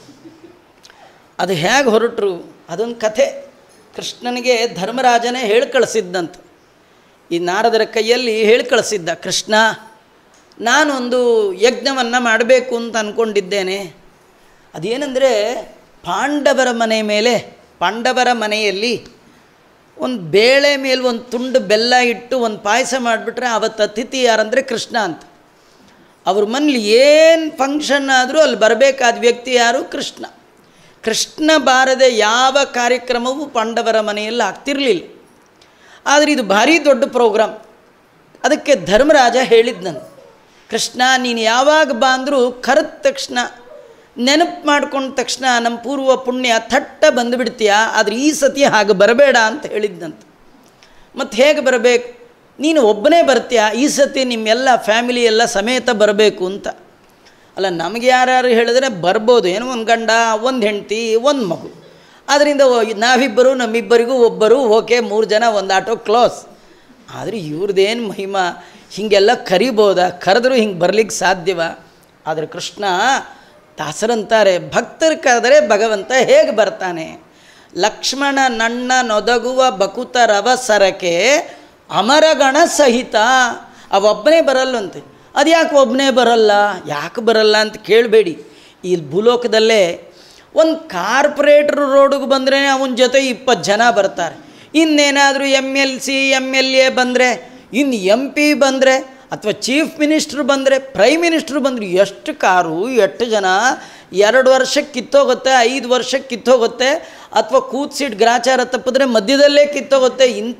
ಅದು ಹೇಗೆ ಹೊರಟರು ಅದೊಂದು ಕಥೆ ಕೃಷ್ಣನಿಗೆ ಧರ್ಮರಾಜನೇ ಹೇಳಿ ಕಳಿಸಿದ್ದಂತ ಈ ನಾರದರ ಕೈಯಲ್ಲಿ ಹೇಳಿ ಕಳಿಸಿದ್ದ ಕೃಷ್ಣ ನಾನೊಂದು ಯಜ್ಞವನ್ನು ಮಾಡಬೇಕು ಅಂತ ಅಂದ್ಕೊಂಡಿದ್ದೇನೆ ಅದೇನೆಂದರೆ ಪಾಂಡವರ ಮನೆ ಮೇಲೆ ಪಾಂಡವರ ಮನೆಯಲ್ಲಿ ಒಂದು ಬೇಳೆ ಮೇಲೆ ಒಂದು ತುಂಡು ಬೆಲ್ಲ ಇಟ್ಟು ಒಂದು ಪಾಯಸ ಮಾಡಿಬಿಟ್ರೆ ಅವತ್ತು ಅತಿಥಿ ಯಾರಂದರೆ ಕೃಷ್ಣ ಅಂತ ಅವ್ರ ಮನೇಲಿ ಏನು ಫಂಕ್ಷನ್ ಆದರೂ ಅಲ್ಲಿ ಬರಬೇಕಾದ ವ್ಯಕ್ತಿ ಯಾರು ಕೃಷ್ಣ ಕೃಷ್ಣ ಬಾರದೆ ಯಾವ ಕಾರ್ಯಕ್ರಮವೂ ಪಾಂಡವರ ಮನೆಯಲ್ಲಿ ಆಗ್ತಿರಲಿಲ್ಲ ಆದರೆ ಇದು ಭಾರಿ ದೊಡ್ಡ ಪ್ರೋಗ್ರಾಮ್ ಅದಕ್ಕೆ ಧರ್ಮರಾಜ ಹೇಳಿದ್ನಂತೆ ಕೃಷ್ಣ ನೀನು ಯಾವಾಗ ಬಾ ಅಂದರೂ ಕರೆದ ತಕ್ಷಣ ನೆನಪು ಮಾಡ್ಕೊಂಡ ತಕ್ಷಣ ನಮ್ಮ ಪೂರ್ವ ಪುಣ್ಯ ಥಟ್ಟ ಬಂದುಬಿಡ್ತೀಯ ಆದರೆ ಈ ಸತಿ ಹಾಗೆ ಬರಬೇಡ ಅಂತ ಹೇಳಿದ್ದಂತೆ ಮತ್ತು ಹೇಗೆ ಬರಬೇಕು ನೀನು ಒಬ್ಬನೇ ಬರ್ತೀಯ ಈ ಸತಿ ನಿಮ್ಮೆಲ್ಲ ಫ್ಯಾಮಿಲಿ ಎಲ್ಲ ಸಮೇತ ಬರಬೇಕು ಅಂತ ಅಲ್ಲ ನಮಗೆ ಯಾರ್ಯಾರು ಹೇಳಿದ್ರೆ ಬರ್ಬೋದು ಏನೋ ಒಂದು ಗಂಡ ಒಂದು ಹೆಂಡ್ತಿ ಒಂದು ಮಗು ಆದ್ದರಿಂದ ಓ- ನಾವಿಬ್ಬರು ನಮ್ಮಿಬ್ಬರಿಗೂ ಒಬ್ಬರು ಓಕೆ ಮೂರು ಜನ ಒಂದು ಆಟೋ ಕ್ಲೋಸ್ ಆದರೆ ಇವ್ರದ್ದೇನು ಮಹಿಮಾ ಹೀಗೆಲ್ಲ ಕರಿಬೋದಾ ಕರೆದ್ರೂ ಹಿಂಗೆ ಬರ್ಲಿಕ್ಕೆ ಸಾಧ್ಯವ ಆದರೆ ಕೃಷ್ಣ ದಾಸರಂತಾರೆ ಭಕ್ತರು ಕರೆದರೆ ಭಗವಂತ ಹೇಗೆ ಬರ್ತಾನೆ ಲಕ್ಷ್ಮಣ ನಣ್ಣ ನೊದಗುವ ಬಕುತರವ ಸರಕೆ ಅಮರಗಣ ಸಹಿತ ಅವೊಬ್ಬನೇ ಬರಲ್ಲಂತೆ ಅದು ಯಾಕೆ ಒಬ್ಬನೇ ಬರಲ್ಲ ಯಾಕೆ ಬರಲ್ಲ ಅಂತ ಕೇಳಬೇಡಿ ಈ ಭೂಲೋಕದಲ್ಲೇ ಒಂದು ಕಾರ್ಪೊರೇಟ್ರ್ ರೋಡಿಗೆ ಬಂದರೆ ಅವನ ಜೊತೆ ಇಪ್ಪತ್ತು ಜನ ಬರ್ತಾರೆ ಇನ್ನೇನಾದರೂ M L C M L A ಬಂದರೆ ಇನ್ನು ಎಮ್ ಪಿ ಬಂದರೆ ಅಥವಾ ಚೀಫ್ ಮಿನಿಸ್ಟ್ರು ಬಂದರೆ ಪ್ರೈಮ್ ಮಿನಿಸ್ಟ್ರು ಬಂದರೆ ಎಷ್ಟು ಕಾರು ಎಷ್ಟು ಜನ ಎರಡು ವರ್ಷಕ್ಕೆ ಕಿತ್ತೋಗುತ್ತೆ ಐದು ವರ್ಷಕ್ಕೆ ಕಿತ್ತೋಗುತ್ತೆ ಅಥವಾ ಕೂತ್ಸಿಟ್ಟು ಗ್ರಾಚಾರ ತಪ್ಪಿದ್ರೆ ಮಧ್ಯದಲ್ಲೇ ಕಿತ್ತೋಗುತ್ತೆ ಇಂಥ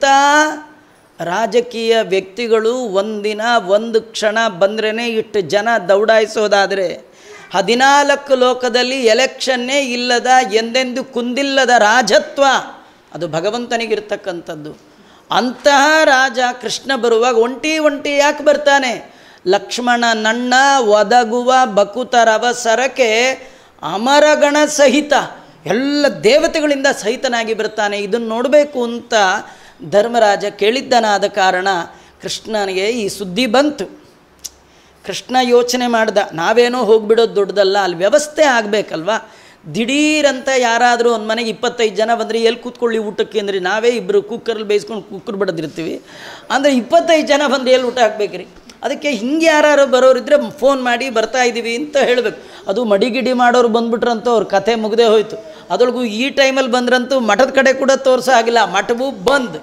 ರಾಜಕೀಯ ವ್ಯಕ್ತಿಗಳು ಒಂದಿನ ಒಂದು ಕ್ಷಣ ಬಂದ್ರೇ ಇಷ್ಟು ಜನ ದೌಡಾಯಿಸೋದಾದರೆ ಹದಿನಾಲ್ಕು ಲೋಕದಲ್ಲಿ ಎಲೆಕ್ಷನ್ನೇ ಇಲ್ಲದ ಎಂದೆಂದು ಕುಂದಿಲ್ಲದ ರಾಜತ್ವ ಅದು ಭಗವಂತನಿಗಿರ್ತಕ್ಕಂಥದ್ದು ಅಂತಹ ರಾಜ ಕೃಷ್ಣ ಬರುವಾಗ ಒಂಟಿ ಒಂಟಿ ಯಾಕೆ ಬರ್ತಾನೆ ಲಕ್ಷ್ಮಣ ನಣ್ಣ ಒದಗುವ ಬಕುತರವಸರಕ್ಕೆ ಅಮರಗಣ ಸಹಿತ ಎಲ್ಲ ದೇವತೆಗಳಿಂದ ಸಹಿತನಾಗಿ ಬರ್ತಾನೆ ಇದನ್ನು ನೋಡಬೇಕು ಅಂತ ಧರ್ಮರಾಜ ಕೇಳಿದ್ದನಾದ ಕಾರಣ ಕೃಷ್ಣನಿಗೆ ಈ ಸುದ್ದಿ ಬಂತು ಕೃಷ್ಣ ಯೋಚನೆ ಮಾಡ್ದ ನಾವೇನೋ ಹೋಗ್ಬಿಡೋದು ದೊಡ್ಡದಲ್ಲ ಅಲ್ಲಿ ವ್ಯವಸ್ಥೆ ಆಗಬೇಕಲ್ವಾ ದಿಢೀರಂತ ಯಾರಾದರೂ ಒಂದು ಮನೆಗೆ ಇಪ್ಪತ್ತೈದು ಜನ ಬಂದರೆ ಎಲ್ಲಿ ಕೂತ್ಕೊಳ್ಳಿ ಊಟಕ್ಕೆ ಅಂದರೆ ನಾವೇ ಇಬ್ಬರು ಕುಕ್ಕರಲ್ಲಿ ಬೇಯಿಸ್ಕೊಂಡು ಕುಕ್ಕರ್ ಬಡದಿರ್ತೀವಿ ಅಂದರೆ ಇಪ್ಪತ್ತೈದು ಜನ ಬಂದರೆ ಎಲ್ಲಿ ಊಟ ಹಾಕ್ಬೇಕ್ರಿ ಅದಕ್ಕೆ ಹಿಂಗೆ ಯಾರು ಬರೋರಿದ್ರೆ ಫೋನ್ ಮಾಡಿ ಬರ್ತಾ ಇದ್ದೀವಿ ಅಂತ ಹೇಳಬೇಕು ಅದು ಮಡಿಗಿಡಿ ಮಾಡೋರು ಬಂದ್ಬಿಟ್ರಂತೂ ಅವ್ರ ಕಥೆ ಮುಗ್ದೇ ಹೋಯ್ತು ಅದರೊಳಗೂ ಈ ಟೈಮಲ್ಲಿ ಬಂದ್ರಂತೂ ಮಠದ ಕಡೆ ಕೂಡ ತೋರಿಸೋ ಆಗಿಲ್ಲ ಮಠವೂ ಬಂದ್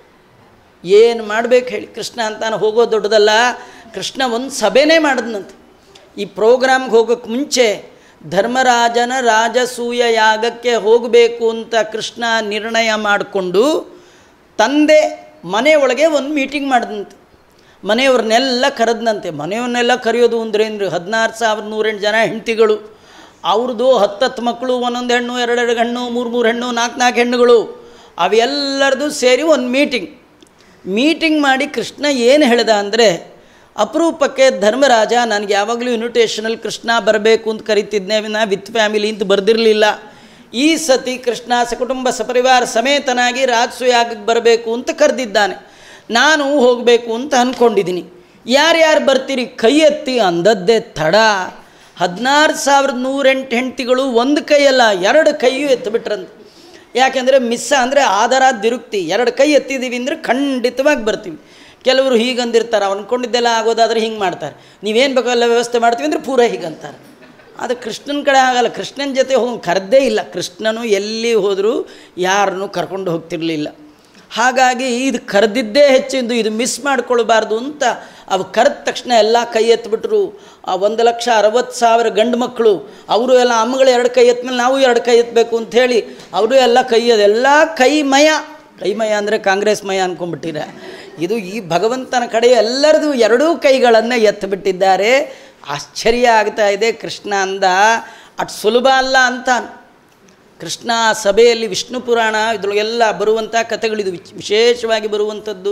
ಏನು ಮಾಡ್ಬೇಕು ಹೇಳಿ ಕೃಷ್ಣ ಅಂತಾನೆ ಹೋಗೋ ದೊಡ್ಡದಲ್ಲ ಕೃಷ್ಣ ಒಂದು ಸಭೆನೇ ಮಾಡಿದ್ನಂತೆ ಈ ಪ್ರೋಗ್ರಾಮ್ಗೆ ಹೋಗೋಕ್ಕೆ ಮುಂಚೆ ಧರ್ಮರಾಜನ ರಾಜಸೂಯ ಯಾಗಕ್ಕೆ ಹೋಗಬೇಕು ಅಂತ ಕೃಷ್ಣ ನಿರ್ಣಯ ಮಾಡಿಕೊಂಡು ತಂದೆ ಮನೆಯೊಳಗೆ ಒಂದು ಮೀಟಿಂಗ್ ಮಾಡಿದಂತೆ ಮನೆಯವ್ರನ್ನೆಲ್ಲ ಕರೆದ್ನಂತೆ ಮನೆಯವ್ರನ್ನೆಲ್ಲ ಕರೆಯೋದು ಅಂದ್ರೇನ್ರಿ ಹದಿನಾರು ಸಾವಿರದ ನೂರೆಂಟು ಜನ ಹೆಂಡತಿಗಳು ಅವ್ರದ್ದು ಹತ್ತತ್ತು ಮಕ್ಕಳು ಒಂದೊಂದು ಹೆಣ್ಣು ಎರಡೆರಡು ಹೆಣ್ಣು ಮೂರು ಮೂರು ಹೆಣ್ಣು ನಾಲ್ಕು ನಾಲ್ಕು ಹೆಣ್ಣುಗಳು ಅವೆಲ್ಲರದು ಸೇರಿ ಒಂದು ಮೀಟಿಂಗ್ ಮೀಟಿಂಗ್ ಮಾಡಿ ಕೃಷ್ಣ ಏನು ಹೇಳ್ದ ಅಂದರೆ ಅಪರೂಪಕ್ಕೆ ಧರ್ಮರಾಜ ನನಗೆ ಯಾವಾಗಲೂ ಇನ್ವಿಟೇಷನಲ್ಲಿ ಕೃಷ್ಣ ಬರಬೇಕು ಅಂತ ಕರಿತಿದ್ದೆ ನಾ ವಿತ್ ಫ್ಯಾಮಿಲಿ ಅಂತ ಬರ್ದಿರಲಿಲ್ಲ ಈ ಸತಿ ಕೃಷ್ಣ ಸಕುಟುಂಬ ಸಪರಿವಾರ ಸಮೇತನಾಗಿ ರಾಜಸೂಯಾಗಕ್ಕೆ ಬರಬೇಕು ಅಂತ ಕರೆದಿದ್ದಾನೆ ನಾನು ಹೋಗಬೇಕು ಅಂತ ಅಂದ್ಕೊಂಡಿದ್ದೀನಿ ಯಾರ್ಯಾರು ಬರ್ತೀರಿ ಕೈ ಎತ್ತಿ ಅಂದದ್ದೇ ತಡ ಹದಿನಾರು ಸಾವಿರದ ನೂರೆಂಟು ಹೆಂಡ್ತಿಗಳು ಒಂದು ಕೈಯಲ್ಲ ಎರಡು ಕೈಯೂ ಎತ್ತಿಬಿಟ್ರಂತೆ ಯಾಕೆಂದರೆ ಮಿಸ್ ಅಂದರೆ ಆಧಾರ ದಿರುಕ್ತಿ ಎರಡು ಕೈ ಎತ್ತಿದ್ದೀವಿ ಅಂದರೆ ಖಂಡಿತವಾಗಿ ಬರ್ತೀವಿ ಕೆಲವರು ಹೀಗಂದಿರ್ತಾರೆ ಅವ್ನು ಅಂದ್ಕೊಂಡಿದ್ದೆಲ್ಲ ಆಗೋದಾದ್ರೆ ಹಿಂಗೆ ಮಾಡ್ತಾರೆ ನೀವೇನು ಬೇಕಲ್ಲ ವ್ಯವಸ್ಥೆ ಮಾಡ್ತೀವಿ ಅಂದರೆ ಪೂರ ಹೀಗಂತಾರೆ ಆದರೆ ಕೃಷ್ಣನ ಕಡೆ ಆಗಲ್ಲ ಕೃಷ್ಣನ ಜೊತೆ ಹೋಗಿ ಕರೆದೇ ಇಲ್ಲ ಕೃಷ್ಣನು ಎಲ್ಲಿ ಹೋದರೂ ಯಾರನ್ನೂ ಕರ್ಕೊಂಡು ಹೋಗ್ತಿರಲಿಲ್ಲ ಹಾಗಾಗಿ ಇದು ಕರೆದಿದ್ದೇ ಹೆಚ್ಚಿಂದು ಇದು ಮಿಸ್ ಮಾಡ್ಕೊಳ್ಬಾರ್ದು ಅಂತ ಅವು ಕರೆದ ತಕ್ಷಣ ಎಲ್ಲ ಕೈ ಎತ್ತಿಬಿಟ್ರು ಆ ಒಂದು ಲಕ್ಷ ಅರವತ್ತು ಸಾವಿರ ಗಂಡು ಮಕ್ಕಳು ಅವರು ಎಲ್ಲ ಅಮ್ಮಗಳು ಎರಡು ಕೈ ಎತ್ತಮೇಲೆ ನಾವು ಎರಡು ಕೈ ಎತ್ತಬೇಕು ಅಂಥೇಳಿ ಅವರು ಎಲ್ಲ ಕೈ ಎಲ್ಲ ಕೈಮಯ ಕೈಮಯ ಅಂದರೆ ಕಾಂಗ್ರೆಸ್ ಮಯ ಅಂದ್ಕೊಂಡ್ಬಿಟ್ಟಿರ ಇದು ಈ ಭಗವಂತನ ಕಡೆ ಎಲ್ಲರದು ಎರಡೂ ಕೈಗಳನ್ನು ಎತ್ತಿಬಿಟ್ಟಿದ್ದಾರೆ ಆಶ್ಚರ್ಯ ಆಗ್ತಾ ಇದೆ ಕೃಷ್ಣ ಅಂದ ಅಷ್ಟು ಸುಲಭ ಅಲ್ಲ ಅಂತ ಕೃಷ್ಣ ಆ ಸಭೆಯಲ್ಲಿ ವಿಷ್ಣು ಪುರಾಣ ಇದ್ರೊಳಗೆಲ್ಲ ಬರುವಂಥ ಕಥೆಗಳಿದು ವಿಚ್- ವಿಶೇಷವಾಗಿ ಬರುವಂಥದ್ದು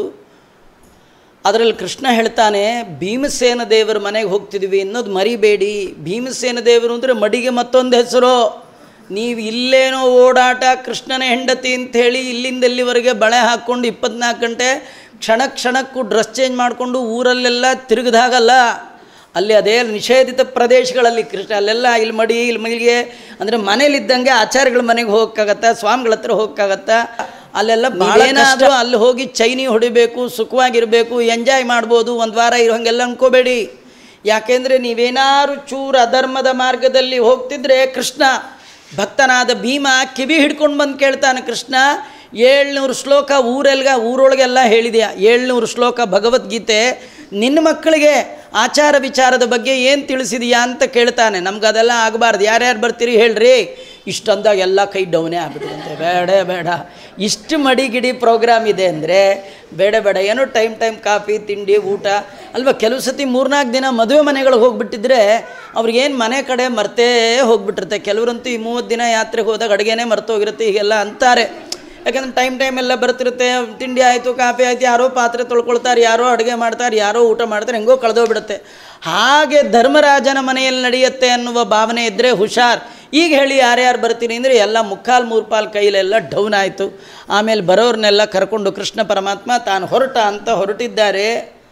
ಅದರಲ್ಲಿ ಕೃಷ್ಣ ಹೇಳ್ತಾನೆ ಭೀಮಸೇನ ದೇವರ ಮನೆಗೆ ಹೋಗ್ತಿದ್ವಿ ಅನ್ನೋದು ಮರಿಬೇಡಿ ಭೀಮಸೇನ ದೇವರು ಅಂದರೆ ಮಡಿಗೆ ಮತ್ತೊಂದು ಹೆಸರು ನೀವು ಇಲ್ಲೇನೋ ಓಡಾಟ ಕೃಷ್ಣನ ಹೆಂಡತಿ ಅಂಥೇಳಿ ಇಲ್ಲಿಂದ ಇಲ್ಲಿವರೆಗೆ ಬಳೆ ಹಾಕ್ಕೊಂಡು ಇಪ್ಪತ್ನಾಲ್ಕು ಗಂಟೆ ಕ್ಷಣ ಕ್ಷಣಕ್ಕೂ ಡ್ರೆಸ್ ಚೇಂಜ್ ಮಾಡಿಕೊಂಡು ಊರಲ್ಲೆಲ್ಲ ತಿರುಗಿದಾಗಲ್ಲ ಅಲ್ಲಿ ಅದೇ ನಿಷೇಧಿತ ಪ್ರದೇಶಗಳಲ್ಲಿ ಕೃಷ್ಣ ಅಲ್ಲೆಲ್ಲ ಇಲ್ಲಿ ಮಡಿ ಇಲ್ಲಿ ಮೈಲಿಗೆ ಅಂದರೆ ಮನೇಲಿದ್ದಂಗೆ ಆಚಾರ್ಯಗಳ ಮನೆಗೆ ಹೋಗಕ್ಕಾಗತ್ತಾ ಸ್ವಾಮಿಗಳ ಹತ್ರ ಹೋಗಕ್ಕಾಗತ್ತಾ ಅಲ್ಲೆಲ್ಲ ಭಾಳ ಏನಾದರೂ ಅಲ್ಲಿ ಹೋಗಿ ಚೈನಿ ಹೊಡಿಬೇಕು ಸುಖವಾಗಿರಬೇಕು ಎಂಜಾಯ್ ಮಾಡ್ಬೋದು ಒಂದು ವಾರ ಇರೋ ಹಂಗೆಲ್ಲ ಅನ್ಕೋಬೇಡಿ ಯಾಕೆಂದರೆ ನೀವೇನಾದ್ರು ಚೂರು ಅಧರ್ಮದ ಮಾರ್ಗದಲ್ಲಿ ಹೋಗ್ತಿದ್ರೆ ಕೃಷ್ಣ ಭಕ್ತನಾದ ಭೀಮ ಕಿವಿ ಹಿಡ್ಕೊಂಡು ಬಂದು ಕೇಳ್ತಾನೆ ಕೃಷ್ಣ ಏಳ್ನೂರು ಶ್ಲೋಕ ಊರೆಲ್ಗ ಊರೊಳಗೆಲ್ಲ ಹೇಳಿದೆಯಾ ಏಳ್ನೂರು ಶ್ಲೋಕ ಭಗವದ್ಗೀತೆ ನಿನ್ನ ಮಕ್ಕಳಿಗೆ ಆಚಾರ ವಿಚಾರದ ಬಗ್ಗೆ ಏನು ತಿಳಿಸಿದೆಯಾ ಅಂತ ಕೇಳ್ತಾನೆ ನಮ್ಗೆ ಅದೆಲ್ಲ ಆಗಬಾರ್ದು ಯಾರ್ಯಾರು ಬರ್ತೀರಿ ಹೇಳ್ರಿ ಇಷ್ಟಂದಾಗ ಎಲ್ಲ ಕೈ ಡೌನೇ ಆಗ್ಬಿಡುತ್ತೆ ಬೇಡ ಬೇಡ ಇಷ್ಟು ಮಡಿಗಿಡಿ ಪ್ರೋಗ್ರಾಮ್ ಇದೆ ಅಂದರೆ ಬೇಡ ಬೇಡ ಏನೋ ಟೈಮ್ ಟೈಮ್ ಕಾಫಿ ತಿಂಡಿ ಊಟ ಅಲ್ವಾ ಕೆಲವು ಸತಿ ಮೂರ್ನಾಲ್ಕು ದಿನ ಮದುವೆ ಮನೆಗಳಿಗೆ ಹೋಗ್ಬಿಟ್ಟಿದ್ರೆ ಅವ್ರಿಗೇನು ಮನೆ ಕಡೆ ಮರ್ತೇ ಹೋಗ್ಬಿಟ್ಟಿರುತ್ತೆ ಕೆಲವರಂತೂ ಈ ಮೂವತ್ತು ದಿನ ಯಾತ್ರೆಗೆ ಹೋದಾಗ ಅಡುಗೆನೇ ಮರ್ತೋಗಿರುತ್ತೆ ಹೀಗೆಲ್ಲ ಅಂತಾರೆ ಯಾಕಂದ್ರೆ ಟೈಮ್ ಟೈಮ್ ಎಲ್ಲ ಬರ್ತಿರುತ್ತೆ ತಿಂಡಿ ಆಯಿತು ಕಾಫಿ ಆಯಿತು ಯಾರೋ ಪಾತ್ರೆ ತೊಳ್ಕೊಳ್ತಾರೆ ಯಾರೋ ಅಡುಗೆ ಮಾಡ್ತಾರೆ ಯಾರೋ ಊಟ ಮಾಡ್ತಾರೆ ಹೆಂಗೋ ಕಳೆದೋಗ್ಬಿಡುತ್ತೆ ಹಾಗೆ ಧರ್ಮರಾಜನ ಮನೆಯಲ್ಲಿ ನಡೆಯುತ್ತೆ ಅನ್ನುವ ಭಾವನೆ ಇದ್ದರೆ ಹುಷಾರ್ ಈಗ ಹೇಳಿ ಯಾರ್ಯಾರು ಬರ್ತೀನಿ ಅಂದರೆ ಎಲ್ಲ ಮುಕ್ಕಾಲು ಮೂರು ಪಾಲು ಕೈಲೆಲ್ಲ ಡೌನ್ ಆಯಿತು ಆಮೇಲೆ ಬರೋರ್ನೆಲ್ಲ ಕರ್ಕೊಂಡು ಕೃಷ್ಣ ಪರಮಾತ್ಮ ತಾನು ಹೊರಟ ಅಂತ ಹೊರಟಿದ್ದಾರೆ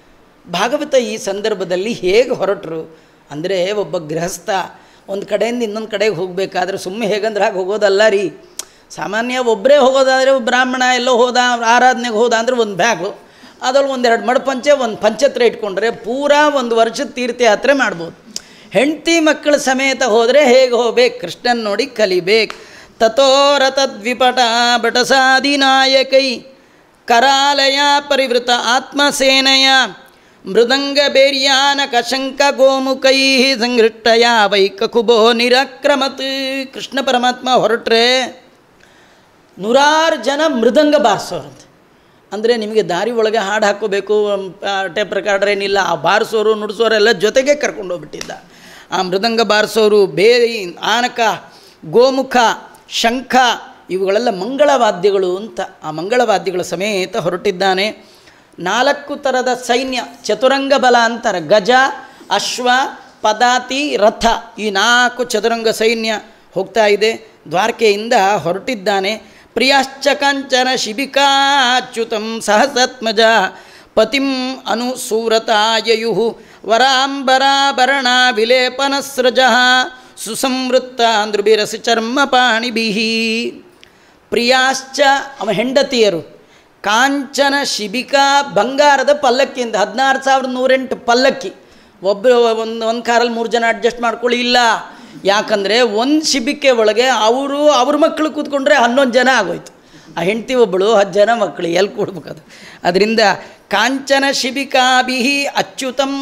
ಭಾಗವತ ಈ ಸಂದರ್ಭದಲ್ಲಿ ಹೇಗೆ ಹೊರಟರು ಅಂದರೆ ಒಬ್ಬ ಗೃಹಸ್ಥ ಒಂದು ಕಡೆಯಿಂದ ಇನ್ನೊಂದು ಕಡೆಗೆ ಹೋಗಬೇಕಾದ್ರೆ ಸುಮ್ಮನೆ ಹೇಗಂದ್ರೆ ಹಾಗೆ ಹೋಗೋದಲ್ಲ ರೀ ಸಾಮಾನ್ಯ ಒಬ್ಬರೇ ಹೋಗೋದಾದರೆ ಒಬ್ಬ ಬ್ರಾಹ್ಮಣ ಎಲ್ಲೋ ಹೋದ ಆರಾಧನೆಗೆ ಹೋದ ಅಂದರೆ ಒಂದು ಬ್ಯಾಗು ಅದ್ರಲ್ಲಿ ಒಂದೆರಡು ಮಡಪಂಚೆ ಒಂದು ಪಂಚತ್ರ ಇಟ್ಕೊಂಡ್ರೆ ಪೂರಾ ಒಂದು ವರ್ಷದ ತೀರ್ಥಯಾತ್ರೆ ಮಾಡ್ಬೋದು ಹೆಂಡತಿ ಮಕ್ಕಳ ಸಮೇತ ಹೋದರೆ ಹೇಗೆ ಹೋಗ್ಬೇಕು ಕೃಷ್ಣನ್ ನೋಡಿ ಕಲಿಬೇಕು ತಥೋರತದ್ವಿಪಟ ಬಟಸಾದಿನಾಯಕೈ ಕರಾಲಯ ಪರಿವೃತ ಆತ್ಮಸೇನೆಯ ಮೃದಂಗ ಬೇರ್ಯಾನಕ ಶಂಕ ಗೋಮುಖೈ ಸಂಘೃಷ್ಟಯ ವೈಕಕುಬೋ ನಿರಕ್ರಮತ್ ಕೃಷ್ಣ ಪರಮಾತ್ಮ ಹೊರಟ್ರೆ ನೂರಾರು ಜನ ಮೃದಂಗ ಬಾರಿಸೋರಂತೆ ಅಂದರೆ ನಿಮಗೆ ದಾರಿ ಒಳಗೆ ಹಾಡು ಹಾಕೋಬೇಕು ಟೇಪ್ ರೆಕಾರ್ಡರ್ ಏನಿಲ್ಲ ಆ ಬಾರಿಸೋರು ನುಡಿಸೋರೆಲ್ಲ ಜೊತೆಗೆ ಕರ್ಕೊಂಡು ಹೋಗ್ಬಿಟ್ಟಿದ್ದ ಆ ಮೃದಂಗ ಬಾರಿಸೋರು ಬೇರಿ ಆನಕ ಗೋಮುಖ ಶಂಖ ಇವುಗಳೆಲ್ಲ ಮಂಗಳವಾದ್ಯಗಳು ಅಂತ ಆ ಮಂಗಳವಾದ್ಯಗಳ ಸಮೇತ ಹೊರಟಿದ್ದಾನೆ ನಾಲ್ಕು ಥರದ ಸೈನ್ಯ ಚತುರಂಗ ಬಲ ಅಂತಾರೆ ಗಜ ಅಶ್ವ ಪದಾತಿ ರಥ ಈ ನಾಲ್ಕು ಚದುರಂಗ ಸೈನ್ಯ ಹೋಗ್ತಾ ಇದೆ ದ್ವಾರಕೆಯಿಂದ ಹೊರಟಿದ್ದಾನೆ ಪ್ರಿಯಾಶ್ಚ ಕಾಂಚನ ಶಿಬಿಕಾಚ್ಯುತಂ ಸಹಸತ್ಮಜ ಪತಿಂ ಅನುಸೂರತಾಯಯು ವರಾಂಬರಾಭರಣ ವಿಲೇಪನಸ್ರಜ ಸುಸಂವೃತ್ತ ಅಂದ್ರುಬಿರಸಿ ಚರ್ಮ ಪಾಣಿಭಿ ಪ್ರಿಯಾಶ್ಚ ಅವ ಹೆಂಡತಿಯರು ಕಾಂಚನ ಶಿಬಿಕಾ ಬಂಗಾರದ ಪಲ್ಲಕ್ಕಿ ಅಂತ ಹದಿನಾರು ಸಾವಿರದ ನೂರೆಂಟು ಪಲ್ಲಕ್ಕಿ ಒಬ್ಬರು ಒಂದು ಒಂದು ಕಾರಲ್ಲಿ ಮೂರು ಜನ ಅಡ್ಜಸ್ಟ್ ಮಾಡ್ಕೊಳ್ಳಿ ಇಲ್ಲ ಯಾಕಂದರೆ ಒಂದು ಶಿಬಿಕೆ ಒಳಗೆ ಅವರು ಅವ್ರ ಮಕ್ಕಳು ಕೂತ್ಕೊಂಡ್ರೆ ಹನ್ನೊಂದು ಜನ ಆಗೋಯ್ತು ಆ ಹೆಂಡತಿ ಒಬ್ಬಳು ಹತ್ತು ಜನ ಮಕ್ಕಳು ಎಲ್ಲಿ ಕೊಡ್ಬೇಕದು ಅದರಿಂದ ಕಾಂಚನ ಶಿಬಿಕಾಭಿಹಿ ಅಚ್ಯುತಂ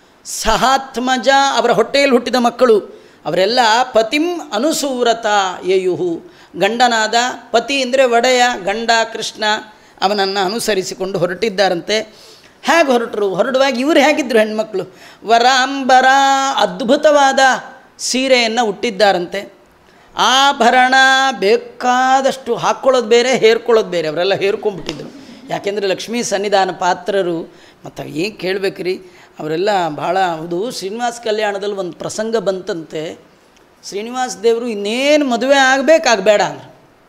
ಸಹಾತ್ಮಜ ಅವರ ಹೊಟ್ಟೆಯಲ್ಲಿ ಹುಟ್ಟಿದ ಮಕ್ಕಳು ಅವರೆಲ್ಲ ಪತಿಂ ಅನುಸೂರತ ಯಯುಹು ಗಂಡನಾದ ಪತಿ ಅಂದರೆ ಒಡೆಯ ಗಂಡ ಕೃಷ್ಣ ಅವನನ್ನು ಅನುಸರಿಸಿಕೊಂಡು ಹೊರಟಿದ್ದಾರಂತೆ ಹೇಗೆ ಹೊರಟರು ಹೊರಡುವಾಗ ಇವರು ಹೇಗಿದ್ದರು ಹೆಣ್ಮಕ್ಳು ವರಾಂಬರ ಅದ್ಭುತವಾದ ಸೀರೆಯನ್ನು ಹುಟ್ಟಿದ್ದಾರಂತೆ ಆಭರಣ ಬೇಕಾದಷ್ಟು ಹಾಕ್ಕೊಳ್ಳೋದು ಬೇರೆ ಹೇರ್ಕೊಳ್ಳೋದು ಬೇರೆ ಅವರೆಲ್ಲ ಹೇರ್ಕೊಂಡ್ಬಿಟ್ಟಿದ್ರು ಯಾಕೆಂದರೆ ಲಕ್ಷ್ಮೀ ಸನ್ನಿಧಾನ ಪಾತ್ರರು ಮತ್ತು ಏನು ಕೇಳಬೇಕ್ರಿ ಅವರೆಲ್ಲ ಭಾಳ ಹೌದು ಶ್ರೀನಿವಾಸ ಕಲ್ಯಾಣದಲ್ಲಿ ಒಂದು ಪ್ರಸಂಗ ಬಂತಂತೆ ಶ್ರೀನಿವಾಸ ದೇವರು ಇನ್ನೇನು ಮದುವೆ ಆಗಬೇಕಾಗಬೇಡ ಅಂದ್ರೆ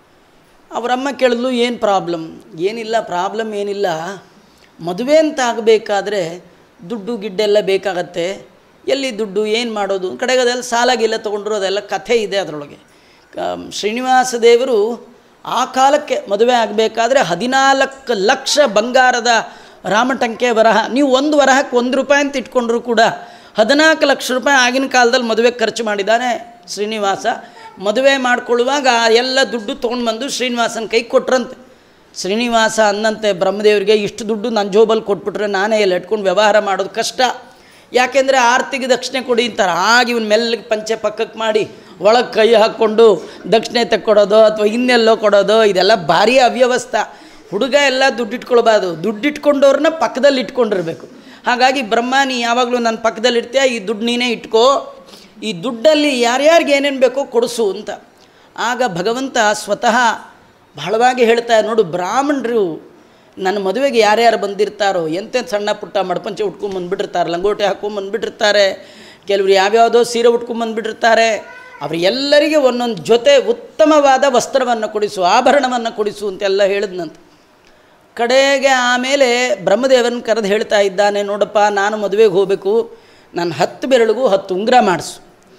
ಅವರಮ್ಮ ಕೇಳಿದ್ಲು ಏನು ಪ್ರಾಬ್ಲಮ್ ಏನಿಲ್ಲ ಪ್ರಾಬ್ಲಮ್ ಏನಿಲ್ಲ ಮದುವೆ ಅಂತ ಆಗಬೇಕಾದ್ರೆ ದುಡ್ಡು ಗಿಡ್ಡೆಲ್ಲ ಬೇಕಾಗತ್ತೆ ಎಲ್ಲಿ ದುಡ್ಡು ಏನು ಮಾಡೋದು ಕಡೆಗೆ ಅದೆಲ್ಲ ಸಾಲ ಗೀಲ ತೊಗೊಂಡ್ರು ಅದೆಲ್ಲ ಕಥೆ ಇದೆ ಅದರೊಳಗೆ ಕ- ಶ್ರೀನಿವಾಸ ದೇವರು ಆ ಕಾಲಕ್ಕೆ ಮದುವೆ ಆಗಬೇಕಾದ್ರೆ ಹದಿನಾಲ್ಕು ಲಕ್ಷ ಬಂಗಾರದ ರಾಮಟಂಕೆ ವರಹ ನೀವು ಒಂದು ವರಹಕ್ಕೆ ಒಂದು ರೂಪಾಯಿ ಅಂತ ಇಟ್ಕೊಂಡ್ರು ಕೂಡ ಹದಿನಾಲ್ಕು ಲಕ್ಷ ರೂಪಾಯಿ ಆಗಿನ ಕಾಲದಲ್ಲಿ ಮದುವೆ ಖರ್ಚು ಮಾಡಿದ್ದಾನೆ ಶ್ರೀನಿವಾಸ ಮದುವೆ ಮಾಡ್ಕೊಳ್ಳುವಾಗ ಆ ಎಲ್ಲ ದುಡ್ಡು ತೊಗೊಂಡು ಬಂದು ಶ್ರೀನಿವಾಸನ ಕೈ ಕೊಟ್ರಂತೆ ಶ್ರೀನಿವಾಸ ಅನ್ನಂತೆ ಬ್ರಹ್ಮದೇವರಿಗೆ ಇಷ್ಟು ದುಡ್ಡು ನನ್ನ ಜೋಬಲ್ಲಿ ಕೊಟ್ಬಿಟ್ರೆ ನಾನೇ ಎಲ್ಲ ಇಟ್ಕೊಂಡು ವ್ಯವಹಾರ ಮಾಡೋದು ಕಷ್ಟ ಯಾಕೆಂದರೆ ಆರ್ತಿಗೆ ದಕ್ಷಿಣೆ ಕೊಡಿ ಅಂತಾರೆ ಆಗ ಇವನು ಮೆಲ್ಲಗೆ ಪಂಚೆ ಪಕ್ಕಕ್ಕೆ ಮಾಡಿ ಒಳಗೆ ಕೈ ಹಾಕ್ಕೊಂಡು ದಕ್ಷಿಣೆ ತಕ್ಕೊಡೋದು ಅಥವಾ ಇನ್ನೆಲ್ಲೋ ಕೊಡೋದು ಇದೆಲ್ಲ ಭಾರಿ ಅವ್ಯವಸ್ಥೆ ಹುಡುಗ ಎಲ್ಲ ದುಡ್ಡು ಇಟ್ಕೊಳ್ಬಾರ್ದು ದುಡ್ಡು ಇಟ್ಕೊಂಡವ್ರನ್ನ ಪಕ್ಕದಲ್ಲಿ ಇಟ್ಕೊಂಡಿರ್ಬೇಕು ಹಾಗಾಗಿ ಬ್ರಹ್ಮ ನೀ ಯಾವಾಗಲೂ ನನ್ನ ಪಕ್ಕದಲ್ಲಿ ಇರ್ತೀಯ ಈ ದುಡ್ಡು ನೀನೇ ಇಟ್ಕೋ ಈ ದುಡ್ಡಲ್ಲಿ ಯಾರ್ಯಾರಿಗೆ ಏನೇನು ಬೇಕೋ ಕೊಡಿಸು ಅಂತ ಆಗ ಭಗವಂತ ಸ್ವತಃ ಬಹಳವಾಗಿ ಹೇಳ್ತಾ ನೋಡು ಬ್ರಾಹ್ಮಣರು ನನ್ನ ಮದುವೆಗೆ ಯಾರ್ಯಾರು ಬಂದಿರ್ತಾರೋ ಎಂತೆಂಥ ಸಣ್ಣ ಪುಟ್ಟ ಮಡಪಂಚೆ ಉಟ್ಕೊಂಡು ಬಂದುಬಿಟ್ಟಿರ್ತಾರೆ ಲಂಗೋಟಿ ಹಾಕ್ಕೊಂಡು ಬಂದುಬಿಟ್ಟಿರ್ತಾರೆ ಕೆಲವರು ಯಾವ್ಯಾವುದೋ ಸೀರೆ ಉಟ್ಕೊಂಡು ಬಂದುಬಿಟ್ಟಿರ್ತಾರೆ ಅವರೆಲ್ಲರಿಗೆ ಒಂದೊಂದು ಜೊತೆ ಉತ್ತಮವಾದ ವಸ್ತ್ರವನ್ನು ಕೊಡಿಸು ಆಭರಣವನ್ನು ಕೊಡಿಸು ಅಂತೆಲ್ಲ ಹೇಳಿದ್ನಂತೆ ಕಡೆಗೆ ಆಮೇಲೆ ಬ್ರಹ್ಮದೇವನ ಕರೆದು ಹೇಳ್ತಾ ಇದ್ದಾನೆ ನೋಡಪ್ಪ ನಾನು ಮದುವೆಗೆ ಹೋಗಬೇಕು ನನ್ನ ಹತ್ತು ಬೆರಳಿಗೂ ಹತ್ತು ಉಂಗುರ ಮಾಡಿಸು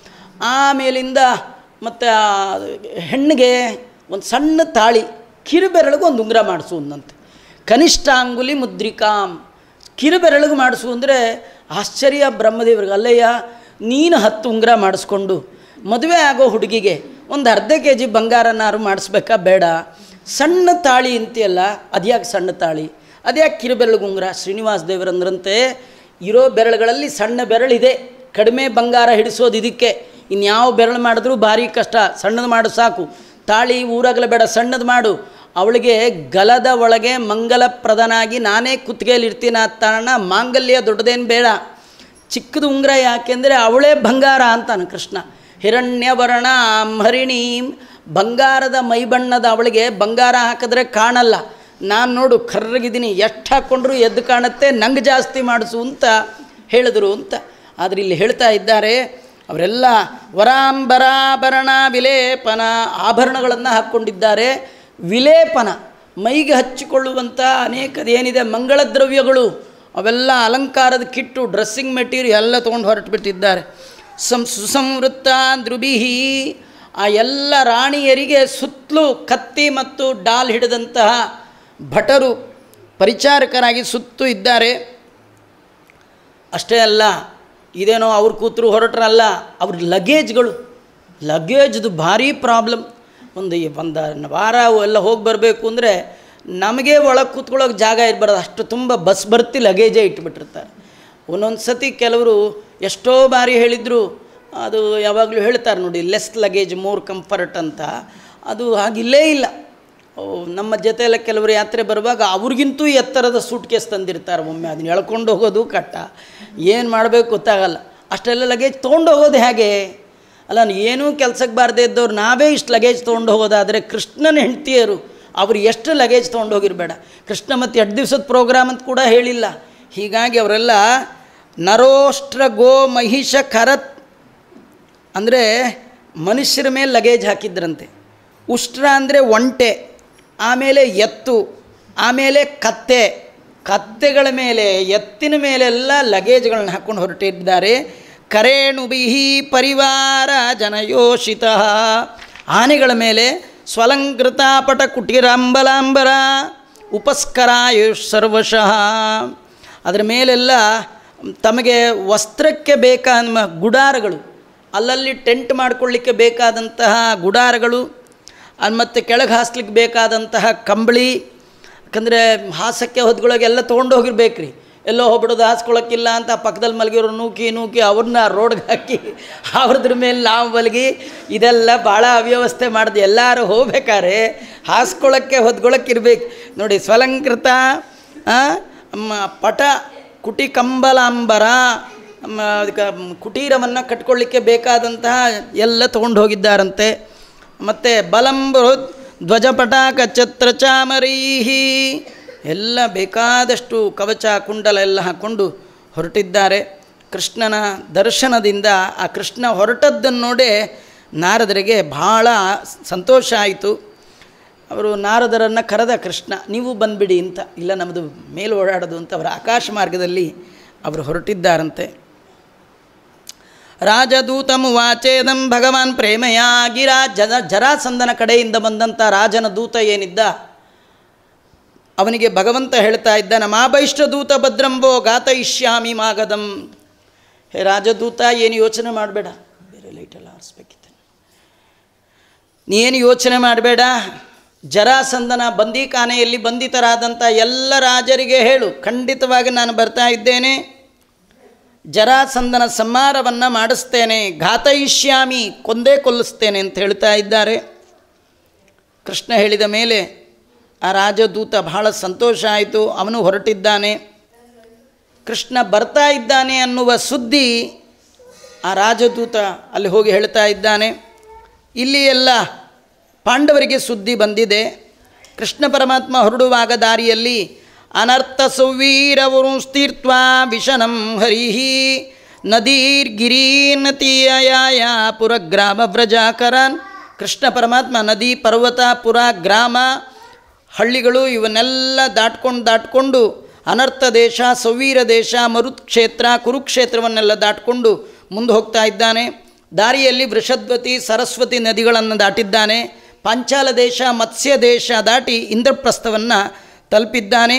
ಆಮೇಲಿಂದ ಮತ್ತು ಆ ಹೆಣ್ಣಿಗೆ ಒಂದು ಸಣ್ಣ ತಾಳಿ ಕಿರುಬೆರಳಿಗೂ ಒಂದು ಉಂಗುರ ಮಾಡಿಸು ಅಂದಂತೆ ಕನಿಷ್ಠಾಂಗುಲಿ ಮುದ್ರಿಕಾಂ ಕಿರುಬೆರಳಿಗೆ ಮಾಡಿಸು ಅಂದರೆ ಆಶ್ಚರ್ಯ ಬ್ರಹ್ಮದೇವ್ರಿಗೆ ಅಲ್ಲಯ್ಯ ನೀನು ಹತ್ತು ಉಂಗುರ ಮಾಡಿಸ್ಕೊಂಡು ಮದುವೆ ಆಗೋ ಹುಡುಗಿಗೆ ಒಂದು ಅರ್ಧ ಕೆ ಜಿ ಬಂಗಾರನಾರು ಮಾಡಿಸ್ಬೇಕಾ ಬೇಡ ಸಣ್ಣ ತಾಳಿ ಅಂತೀಯಲ್ಲ ಅದ್ಯಾಕೆ ಸಣ್ಣ ತಾಳಿ ಅದ್ಯಾಕೆ ಕಿರುಬೆರಳಿಗೆ ಉಂಗುರ ಶ್ರೀನಿವಾಸ ದೇವರಂದ್ರಂತೆ ಇರೋ ಬೆರಳುಗಳಲ್ಲಿ ಸಣ್ಣ ಬೆರಳಿದೆ ಕಡಿಮೆ ಬಂಗಾರ ಹಿಡಿಸೋದು ಇದಕ್ಕೆ ಇನ್ಯಾವ ಬೆರಳು ಮಾಡಿದ್ರೂ ಭಾರಿ ಕಷ್ಟ ಸಣ್ಣದು ಮಾಡು ಸಾಕು ತಾಳಿ ಊರಾಗಲೇ ಬೇಡ ಸಣ್ಣದು ಮಾಡು ಅವಳಿಗೆ ಗಲದ ಒಳಗೆ ಮಂಗಲಪ್ರದನಾಗಿ ನಾನೇ ಕುತ್ತಿಗೆಯಲ್ಲಿ ಇರ್ತೀನಿ ಆ ಕಾರಣ ಮಾಂಗಲ್ಯ ದೊಡ್ಡದೇನು ಬೇಡ ಚಿಕ್ಕದು ಉಂಗುರ ಯಾಕೆಂದರೆ ಅವಳೇ ಬಂಗಾರ ಅಂತಾನೆ ಕೃಷ್ಣ ಹಿರಣ್ಯವರ್ಣ ಹರಿಣೀಂ ಬಂಗಾರದ ಮೈಬಣ್ಣದ ಅವಳಿಗೆ ಬಂಗಾರ ಹಾಕಿದ್ರೆ ಕಾಣಲ್ಲ ನಾನು ನೋಡು ಕರ್ರಗಿದ್ದೀನಿ ಎಷ್ಟು ಹಾಕ್ಕೊಂಡ್ರು ಎದ್ದು ಕಾಣುತ್ತೆ ನಂಗೆ ಜಾಸ್ತಿ ಮಾಡಿಸು ಅಂತ ಹೇಳಿದ್ರು ಅಂತ ಆದರೆ ಇಲ್ಲಿ ಹೇಳ್ತಾ ಇದ್ದಾರೆ ಅವರೆಲ್ಲ ವರಾಂಬರಾಭರಣ ವಿಲೇಪನ ಆಭರಣಗಳನ್ನು ಹಾಕ್ಕೊಂಡಿದ್ದಾರೆ ವಿಲೇಪನ ಮೈಗೆ ಹಚ್ಚಿಕೊಳ್ಳುವಂಥ ಅನೇಕದೇನಿದೆ ಮಂಗಳ ದ್ರವ್ಯಗಳು ಅವೆಲ್ಲ ಅಲಂಕಾರದ ಕಿಟ್ಟು ಡ್ರೆಸ್ಸಿಂಗ್ ಮೆಟೀರಿಯಲ್ ಎಲ್ಲ ತೊಗೊಂಡು ಹೊರಟುಬಿಟ್ಟಿದ್ದಾರೆ ಸಂ ಸುಸಂವೃತ್ತ ಧ್ರುಬಿಹಿ ಆ ಎಲ್ಲ ರಾಣಿಯರಿಗೆ ಸುತ್ತಲೂ ಕತ್ತಿ ಮತ್ತು ಡಾಲ್ ಹಿಡಿದಂತಹ ಭಟರು ಪರಿಚಾರಕರಾಗಿ ಸುತ್ತು ಇದ್ದಾರೆ ಅಷ್ಟೇ ಅಲ್ಲ ಇದೇನೋ ಅವ್ರು ಕೂತರು ಹೊರಟ್ರಲ್ಲ ಅವ್ರ ಲಗೇಜ್ಗಳು ಲಗೇಜ್ದು ಭಾರಿ ಪ್ರಾಬ್ಲಮ್ ಒಂದು ಒಂದು ವಾರ ಎಲ್ಲ ಹೋಗಿ ಬರಬೇಕು ಅಂದರೆ ನಮಗೆ ಒಳಗೆ ಕೂತ್ಕೊಳ್ಳೋಕೆ ಜಾಗ ಇರಬಾರ್ದು ಅಷ್ಟು ತುಂಬ ಬಸ್ ಬರ್ತಿ ಲಗೇಜೇ ಇಟ್ಬಿಟ್ಟಿರ್ತಾರೆ ಒಂದೊಂದು ಸತಿ ಕೆಲವರು ಎಷ್ಟೋ ಬಾರಿ ಹೇಳಿದರು ಅದು ಯಾವಾಗಲೂ ಹೇಳ್ತಾರೆ ನೋಡಿ ಲೆಸ್ ಲಗೇಜ್ ಮೋರ್ ಕಂಫರ್ಟ್ ಅಂತ ಅದು ಹಾಗಿಲ್ಲೇ ಇಲ್ಲ ಓ, ನಮ್ಮ ಜೊತೆಯಲ್ಲ ಕೆಲವರು ಯಾತ್ರೆ ಬರುವಾಗ ಅವ್ರಿಗಿಂತೂ ಎತ್ತರದ ಸೂಟ್ ಕೇಸ್ ತಂದಿರ್ತಾರೆ ಒಮ್ಮೆ ಅದನ್ನ ಎಳ್ಕೊಂಡು ಹೋಗೋದು ಕಟ್ಟ ಏನು ಮಾಡಬೇಕು ಗೊತ್ತಾಗಲ್ಲ ಅಷ್ಟೆಲ್ಲ ಲಗೇಜ್ ತೊಗೊಂಡು ಹೋಗೋದು ಹೇಗೆ ಅಲ್ಲ ಏನೂ ಕೆಲ್ಸಕ್ಕೆ ಬಾರದೇ ಇದ್ದವ್ರು ನಾವೇ ಇಷ್ಟು ಲಗೇಜ್ ತೊಗೊಂಡು ಹೋಗೋದಾದರೆ ಕೃಷ್ಣನ ಹೆಂಡ್ತಿಯರು ಅವ್ರು ಎಷ್ಟು ಲಗೇಜ್ ತೊಗೊಂಡು ಹೋಗಿರಬೇಡ ಕೃಷ್ಣ ಮತ್ತು ಎರಡು ದಿವಸದ ಪ್ರೋಗ್ರಾಮ್ ಅಂತ ಕೂಡ ಹೇಳಿಲ್ಲ ಹೀಗಾಗಿ ಅವರೆಲ್ಲ ನರೋಷ್ಟ್ರ ಗೋ ಮಹಿಷ ಕರತ್ ಅಂದರೆ ಮನುಷ್ಯರ ಮೇಲೆ ಲಗೇಜ್ ಹಾಕಿದ್ರಂತೆ ಉಷ್ಟ್ರ ಅಂದರೆ ಒಂಟೆ ಆಮೇಲೆ ಎತ್ತು ಆಮೇಲೆ ಕತ್ತೆ ಕತ್ತೆಗಳ ಮೇಲೆ ಎತ್ತಿನ ಮೇಲೆಲ್ಲ ಲಗೇಜ್ಗಳನ್ನ ಹಾಕ್ಕೊಂಡು ಹೊರಟಿದ್ದಾರೆ ಕರೇಣುಬಿಹಿ ಪರಿವಾರ ಜನಯೋಷಿತ ಆನೆಗಳ ಮೇಲೆ ಸ್ವಲಂಕೃತಾಪಟ ಕುಟೀರಾಂಬಲಾಂಬರ ಉಪಸ್ಕರಾಯು ಸರ್ವಶಃ ಅದರ ಮೇಲೆಲ್ಲ ತಮಗೆ ವಸ್ತ್ರಕ್ಕೆ ಬೇಕಾದ ಗುಡಾರಗಳು ಅಲ್ಲಲ್ಲಿ ಟೆಂಟ್ ಮಾಡ್ಕೊಳ್ಳಿಕ್ಕೆ ಬೇಕಾದಂತಹ ಗುಡಾರಗಳು ಅದ್ ಮತ್ತು ಕೆಳಗೆ ಹಾಸ್ಲಿಕ್ಕೆ ಬೇಕಾದಂತಹ ಕಂಬಳಿ ಯಾಕಂದರೆ ಹಾಸಕ್ಕೆ ಹೊದ್ಗೊಳಗೆಲ್ಲ ತೊಗೊಂಡು ಹೋಗಿರ್ಬೇಕು ರೀ ಎಲ್ಲೋ ಹೋಗ್ಬಿಡೋದು ಹಾಸ್ಕೊಳಕ್ಕಿಲ್ಲ ಅಂತ ಪಕ್ಕದಲ್ಲಿ ಮಲಗಿರೋ ನೂಕಿ ನೂಕಿ ಅವ್ರನ್ನ ರೋಡ್ಗೆ ಹಾಕಿ ಅವ್ರದ್ರ ಮೇಲೆ ನಾವು ಮಲಗಿ ಇದೆಲ್ಲ ಭಾಳ ಅವ್ಯವಸ್ಥೆ ಮಾಡಿದೆ ಎಲ್ಲರೂ ಹೋಗ್ಬೇಕಾದ್ರೆ ಹಾಸ್ಕೊಳಕ್ಕೆ ಹೊದ್ಗೊಳಕ್ಕೆ ಇರ್ಬೇಕು ನೋಡಿ ಸ್ವಲಂಕೃತ ಆ, ಮ- ಪಟ ಕುಟಿ ಕಂಬಲಾಂಬರ ಮ- ಅದಕ್ಕೆ ಕುಟೀರವನ್ನು ಕಟ್ಕೊಳ್ಳಿಕ್ಕೆ ಬೇಕಾದಂತಹ ಎಲ್ಲ ತೊಗೊಂಡು ಹೋಗಿದ್ದಾರಂತೆ ಮತ್ತು ಬಲಂಬೃತ್ ಧ್ವಜಪಟಾಕ ಛತ್ರ ಚಾಮರೀಹಿ ಎಲ್ಲ ಬೇಕಾದಷ್ಟು ಕವಚ ಕುಂಡಲ ಎಲ್ಲ ಹಾಕ್ಕೊಂಡು ಹೊರಟಿದ್ದಾರೆ ಕೃಷ್ಣನ ದರ್ಶನದಿಂದ ಆ ಕೃಷ್ಣ ಹೊರಟದ್ದನ್ನು ನೋಡೇ ನಾರದರಿಗೆ ಭಾಳ ಸಂತೋಷ ಆಯಿತು ಅವರು ನಾರದರನ್ನು ಕರೆದ ಕೃಷ್ಣ ನೀವು ಬಂದುಬಿಡಿ ಅಂತ ಇಲ್ಲ ನಮ್ಮದು ಮೇಲೆ ಓಡಾಡೋದು ಅಂತ ಅವರ ಆಕಾಶ ಮಾರ್ಗದಲ್ಲಿ ಅವರು ಹೊರಟಿದ್ದಾರಂತೆ ರಾಜದೂತಮು ವಾಚೇದಂ ಭಗವಾನ್ ಪ್ರೇಮಯ ಗಿರಾ ಜನ ಜರಾಸಂದನ ಕಡೆಯಿಂದ ಬಂದಂಥ ರಾಜನ ದೂತ ಏನಿದ್ದ ಅವನಿಗೆ ಭಗವಂತ ಹೇಳ್ತಾ ಇದ್ದ ನಮಾಭೈಷ್ಟ ದೂತ ಭದ್ರಂಬೋ ಗಾತಯಿಷ್ಯಾಮಿ ಮಾಗದಂ ಹೇ ರಾಜದೂತ ಏನು ಯೋಚನೆ ಮಾಡಬೇಡ ಬೇರೆ ಲೈಟೆಲ್ಲ ಆರಿಸ್ಬೇಕಿತ್ತು ನೀನು ಯೋಚನೆ ಮಾಡಬೇಡ ಜರಾಸಂದನ ಬಂದೀಖಾನೆಯಲ್ಲಿ ಬಂಧಿತರಾದಂಥ ಎಲ್ಲ ರಾಜರಿಗೆ ಹೇಳು ಖಂಡಿತವಾಗಿ ನಾನು ಬರ್ತಾ ಇದ್ದೇನೆ ಜರಾಸಂದನ ಸಂಹಾರವನ್ನು ಮಾಡಿಸ್ತೇನೆ ಘಾತಯಿಷ್ಯಾಮಿ ಕೊಂದೇ ಕೊಲ್ಲಿಸ್ತೇನೆ ಅಂತ ಹೇಳ್ತಾ ಇದ್ದಾರೆ ಕೃಷ್ಣ ಹೇಳಿದ ಮೇಲೆ ಆ ರಾಜದೂತ ಬಹಳ ಸಂತೋಷ ಆಯಿತು ಅವನು ಹೊರಟಿದ್ದಾನೆ ಕೃಷ್ಣ ಬರ್ತಾ ಇದ್ದಾನೆ ಅನ್ನುವ ಸುದ್ದಿ ಆ ರಾಜದೂತ ಅಲ್ಲಿ ಹೋಗಿ ಹೇಳ್ತಾ ಇದ್ದಾನೆ ಇಲ್ಲಿ ಎಲ್ಲ ಪಾಂಡವರಿಗೆ ಸುದ್ದಿ ಬಂದಿದೆ ಕೃಷ್ಣ ಪರಮಾತ್ಮ ಹೊರಡುವಾಗ ದಾರಿಯಲ್ಲಿ ಅನರ್ಥ ಸುವೀರವರು ಸ್ಥಿರ್ತ್ವ ವಿಷನಂ ಹರಿಹಿ ನದೀರ್ಗಿರೀನತಿಯಾಯ ಪುರಗ್ರಾಮ ವ್ರಜಾಕರನ್ ಕೃಷ್ಣ ಪರಮಾತ್ಮ ನದಿ ಪರ್ವತ ಪುರ ಗ್ರಾಮ ಹಳ್ಳಿಗಳು ಇವನ್ನೆಲ್ಲ ದಾಟ್ಕೊಂಡು ದಾಟ್ಕೊಂಡು ಅನರ್ಥ ದೇಶ ಸೌವೀರ ದೇಶ ಮರುತ್ಕ್ಷೇತ್ರ ಕುರುಕ್ಷೇತ್ರವನ್ನೆಲ್ಲ ದಾಟ್ಕೊಂಡು ಮುಂದೆ ಹೋಗ್ತಾ ಇದ್ದಾನೆ ದಾರಿಯಲ್ಲಿ ವೃಷದ್ವತಿ ಸರಸ್ವತಿ ನದಿಗಳನ್ನು ದಾಟಿದ್ದಾನೆ ಪಾಂಚಾಲ ದೇಶ ಮತ್ಸ್ಯ ದೇಶ ದಾಟಿ ಇಂದ್ರಪ್ರಸ್ಥವನ್ನು ತಲುಪಿದ್ದಾನೆ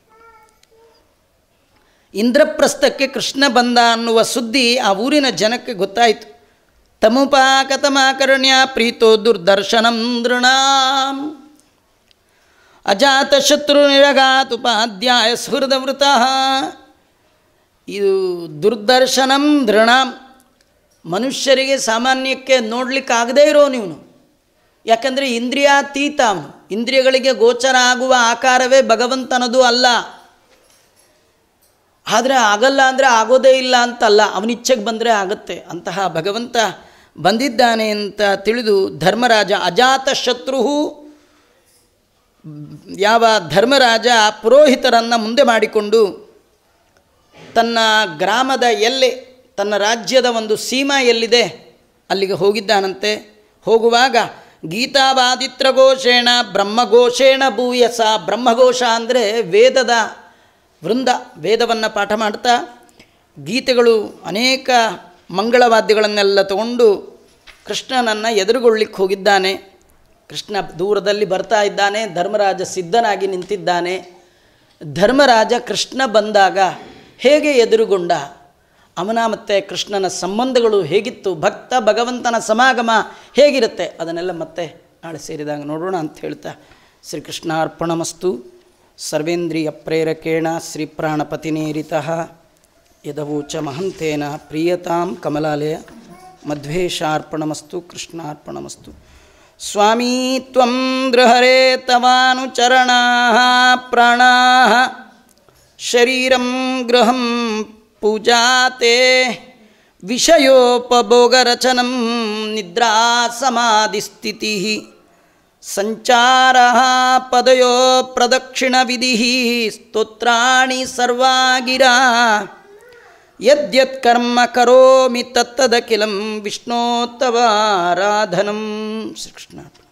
ಇಂದ್ರಪ್ರಸ್ಥಕ್ಕೆ ಕೃಷ್ಣ ಬಂದ ಅನ್ನುವ ಸುದ್ದಿ ಆ ಊರಿನ ಜನಕ್ಕೆ ಗೊತ್ತಾಯಿತು ತಮುಪಾಕತಮಾಕರ್ಣ್ಯ ಪ್ರೀತೋ ದುರ್ದರ್ಶನಂ ನೃಣಾಂ ಅಜಾತಶತ್ರು ನಿರಗಾತುಪಾಧ್ಯಾಯ ಸ್ಫುರ್ದವೃತ ಇದು ದುರ್ದರ್ಶನಂ ದೃಣಾಂ ಮನುಷ್ಯರಿಗೆ ಸಾಮಾನ್ಯಕ್ಕೆ ನೋಡಲಿಕ್ಕಾಗದೇ ಇರೋ ನೀವು ಯಾಕಂದರೆ ಇಂದ್ರಿಯಾತೀತ ಅವನು ಇಂದ್ರಿಯಗಳಿಗೆ ಗೋಚರ ಆಗುವ ಆಕಾರವೇ ಭಗವಂತನದು ಅಲ್ಲ ಆದರೆ ಆಗಲ್ಲ ಅಂದರೆ ಆಗೋದೇ ಇಲ್ಲ ಅಂತಲ್ಲ ಅವನಿಚ್ಛೆಗೆ ಬಂದರೆ ಆಗುತ್ತೆ ಅಂತಹ ಭಗವಂತ ಬಂದಿದ್ದಾನೆ ಅಂತ ತಿಳಿದು ಧರ್ಮರಾಜ ಅಜಾತ ಶತ್ರು ಯಾವ ಧರ್ಮರಾಜ ಪುರೋಹಿತರನ್ನು ಮುಂದೆ ಮಾಡಿಕೊಂಡು ತನ್ನ ಗ್ರಾಮದ ಎಲ್ಲೆ ತನ್ನ ರಾಜ್ಯದ ಒಂದು ಸೀಮಾ ಎಲ್ಲಿದೆ ಅಲ್ಲಿಗೆ ಹೋಗಿದ್ದಾನಂತೆ ಹೋಗುವಾಗ ಗೀತಾವಾದಿತ್ರ ಘೋಷೇಣ ಬ್ರಹ್ಮಘೋಷೇಣ ಭೂಯಸ ಬ್ರಹ್ಮಘೋಷ ಅಂದರೆ ವೇದದ ವೃಂದ ವೇದವನ್ನು ಪಾಠ ಮಾಡ್ತಾ ಗೀತೆಗಳು ಅನೇಕ ಮಂಗಳವಾದ್ಯಗಳನ್ನೆಲ್ಲ ತಗೊಂಡು ಕೃಷ್ಣನನ್ನು ಎದುರುಗೊಳ್ಳಿಕ್ಕೆ ಹೋಗಿದ್ದಾನೆ ಕೃಷ್ಣ ದೂರದಲ್ಲಿ ಬರ್ತಾ ಇದ್ದಾನೆ ಧರ್ಮರಾಜ ಸಿದ್ಧನಾಗಿ ನಿಂತಿದ್ದಾನೆ ಧರ್ಮರಾಜ ಕೃಷ್ಣ ಬಂದಾಗ ಹೇಗೆ ಎದುರುಗೊಂಡ ಅವನ ಮತ್ತು ಕೃಷ್ಣನ ಸಂಬಂಧಗಳು ಹೇಗಿತ್ತು ಭಕ್ತ ಭಗವಂತನ ಸಮಾಗಮ ಹೇಗಿರುತ್ತೆ ಅದನ್ನೆಲ್ಲ ಮತ್ತೆ ನಾಳೆ ಸೇರಿದಾಗ ನೋಡೋಣ ಅಂತ ಹೇಳ್ತಾ ಶ್ರೀಕೃಷ್ಣಾರ್ಪಣಮಸ್ತು ಸರ್ವೇಂದ್ರಿಯ ಪ್ರೇರಕೇಣ ಶ್ರೀ ಪ್ರಾಣಪತಿನೇರಿತ ಯದವೋಚ ಮಹಂತೇನ ಪ್ರಿಯತಾಂ ಕಮಲಾಲಯ ಮಧ್ವೇಶಾರ್ಪಣಮಸ್ತು ಕೃಷ್ಣಾರ್ಪಣಮಸ್ತು ಸ್ವಾಮೀ ತ್ವಂ ಗೃಹರೇ ತವಾನುಚರಣಾ ಪ್ರಾಣಾ ಶರೀರಂ ಗೃಹಂ ಪೂಜಾತೆ ವಿಷಯೋಪಭೋಗರಚನಂ ನಿದ್ರಾ ಸಮಾಧಿಸ್ಥಿತಿ ಸಂಚಾರ ಪದಯೋ ಪ್ರದಕ್ಷಿಣವಿಧಿ ಸ್ತೋತ್ರಾಣಿ ಸರ್ವಾ ಗಿರಾ ಯದ್ಯತ್ ಕರ್ಮ ಕರೋಮಿ ತತ್ತದಖಿಲಂ ವಿಷ್ಣೋತ್ತವಾರಾಧನಂ ಶ್ರೀಕೃಷ್ಣ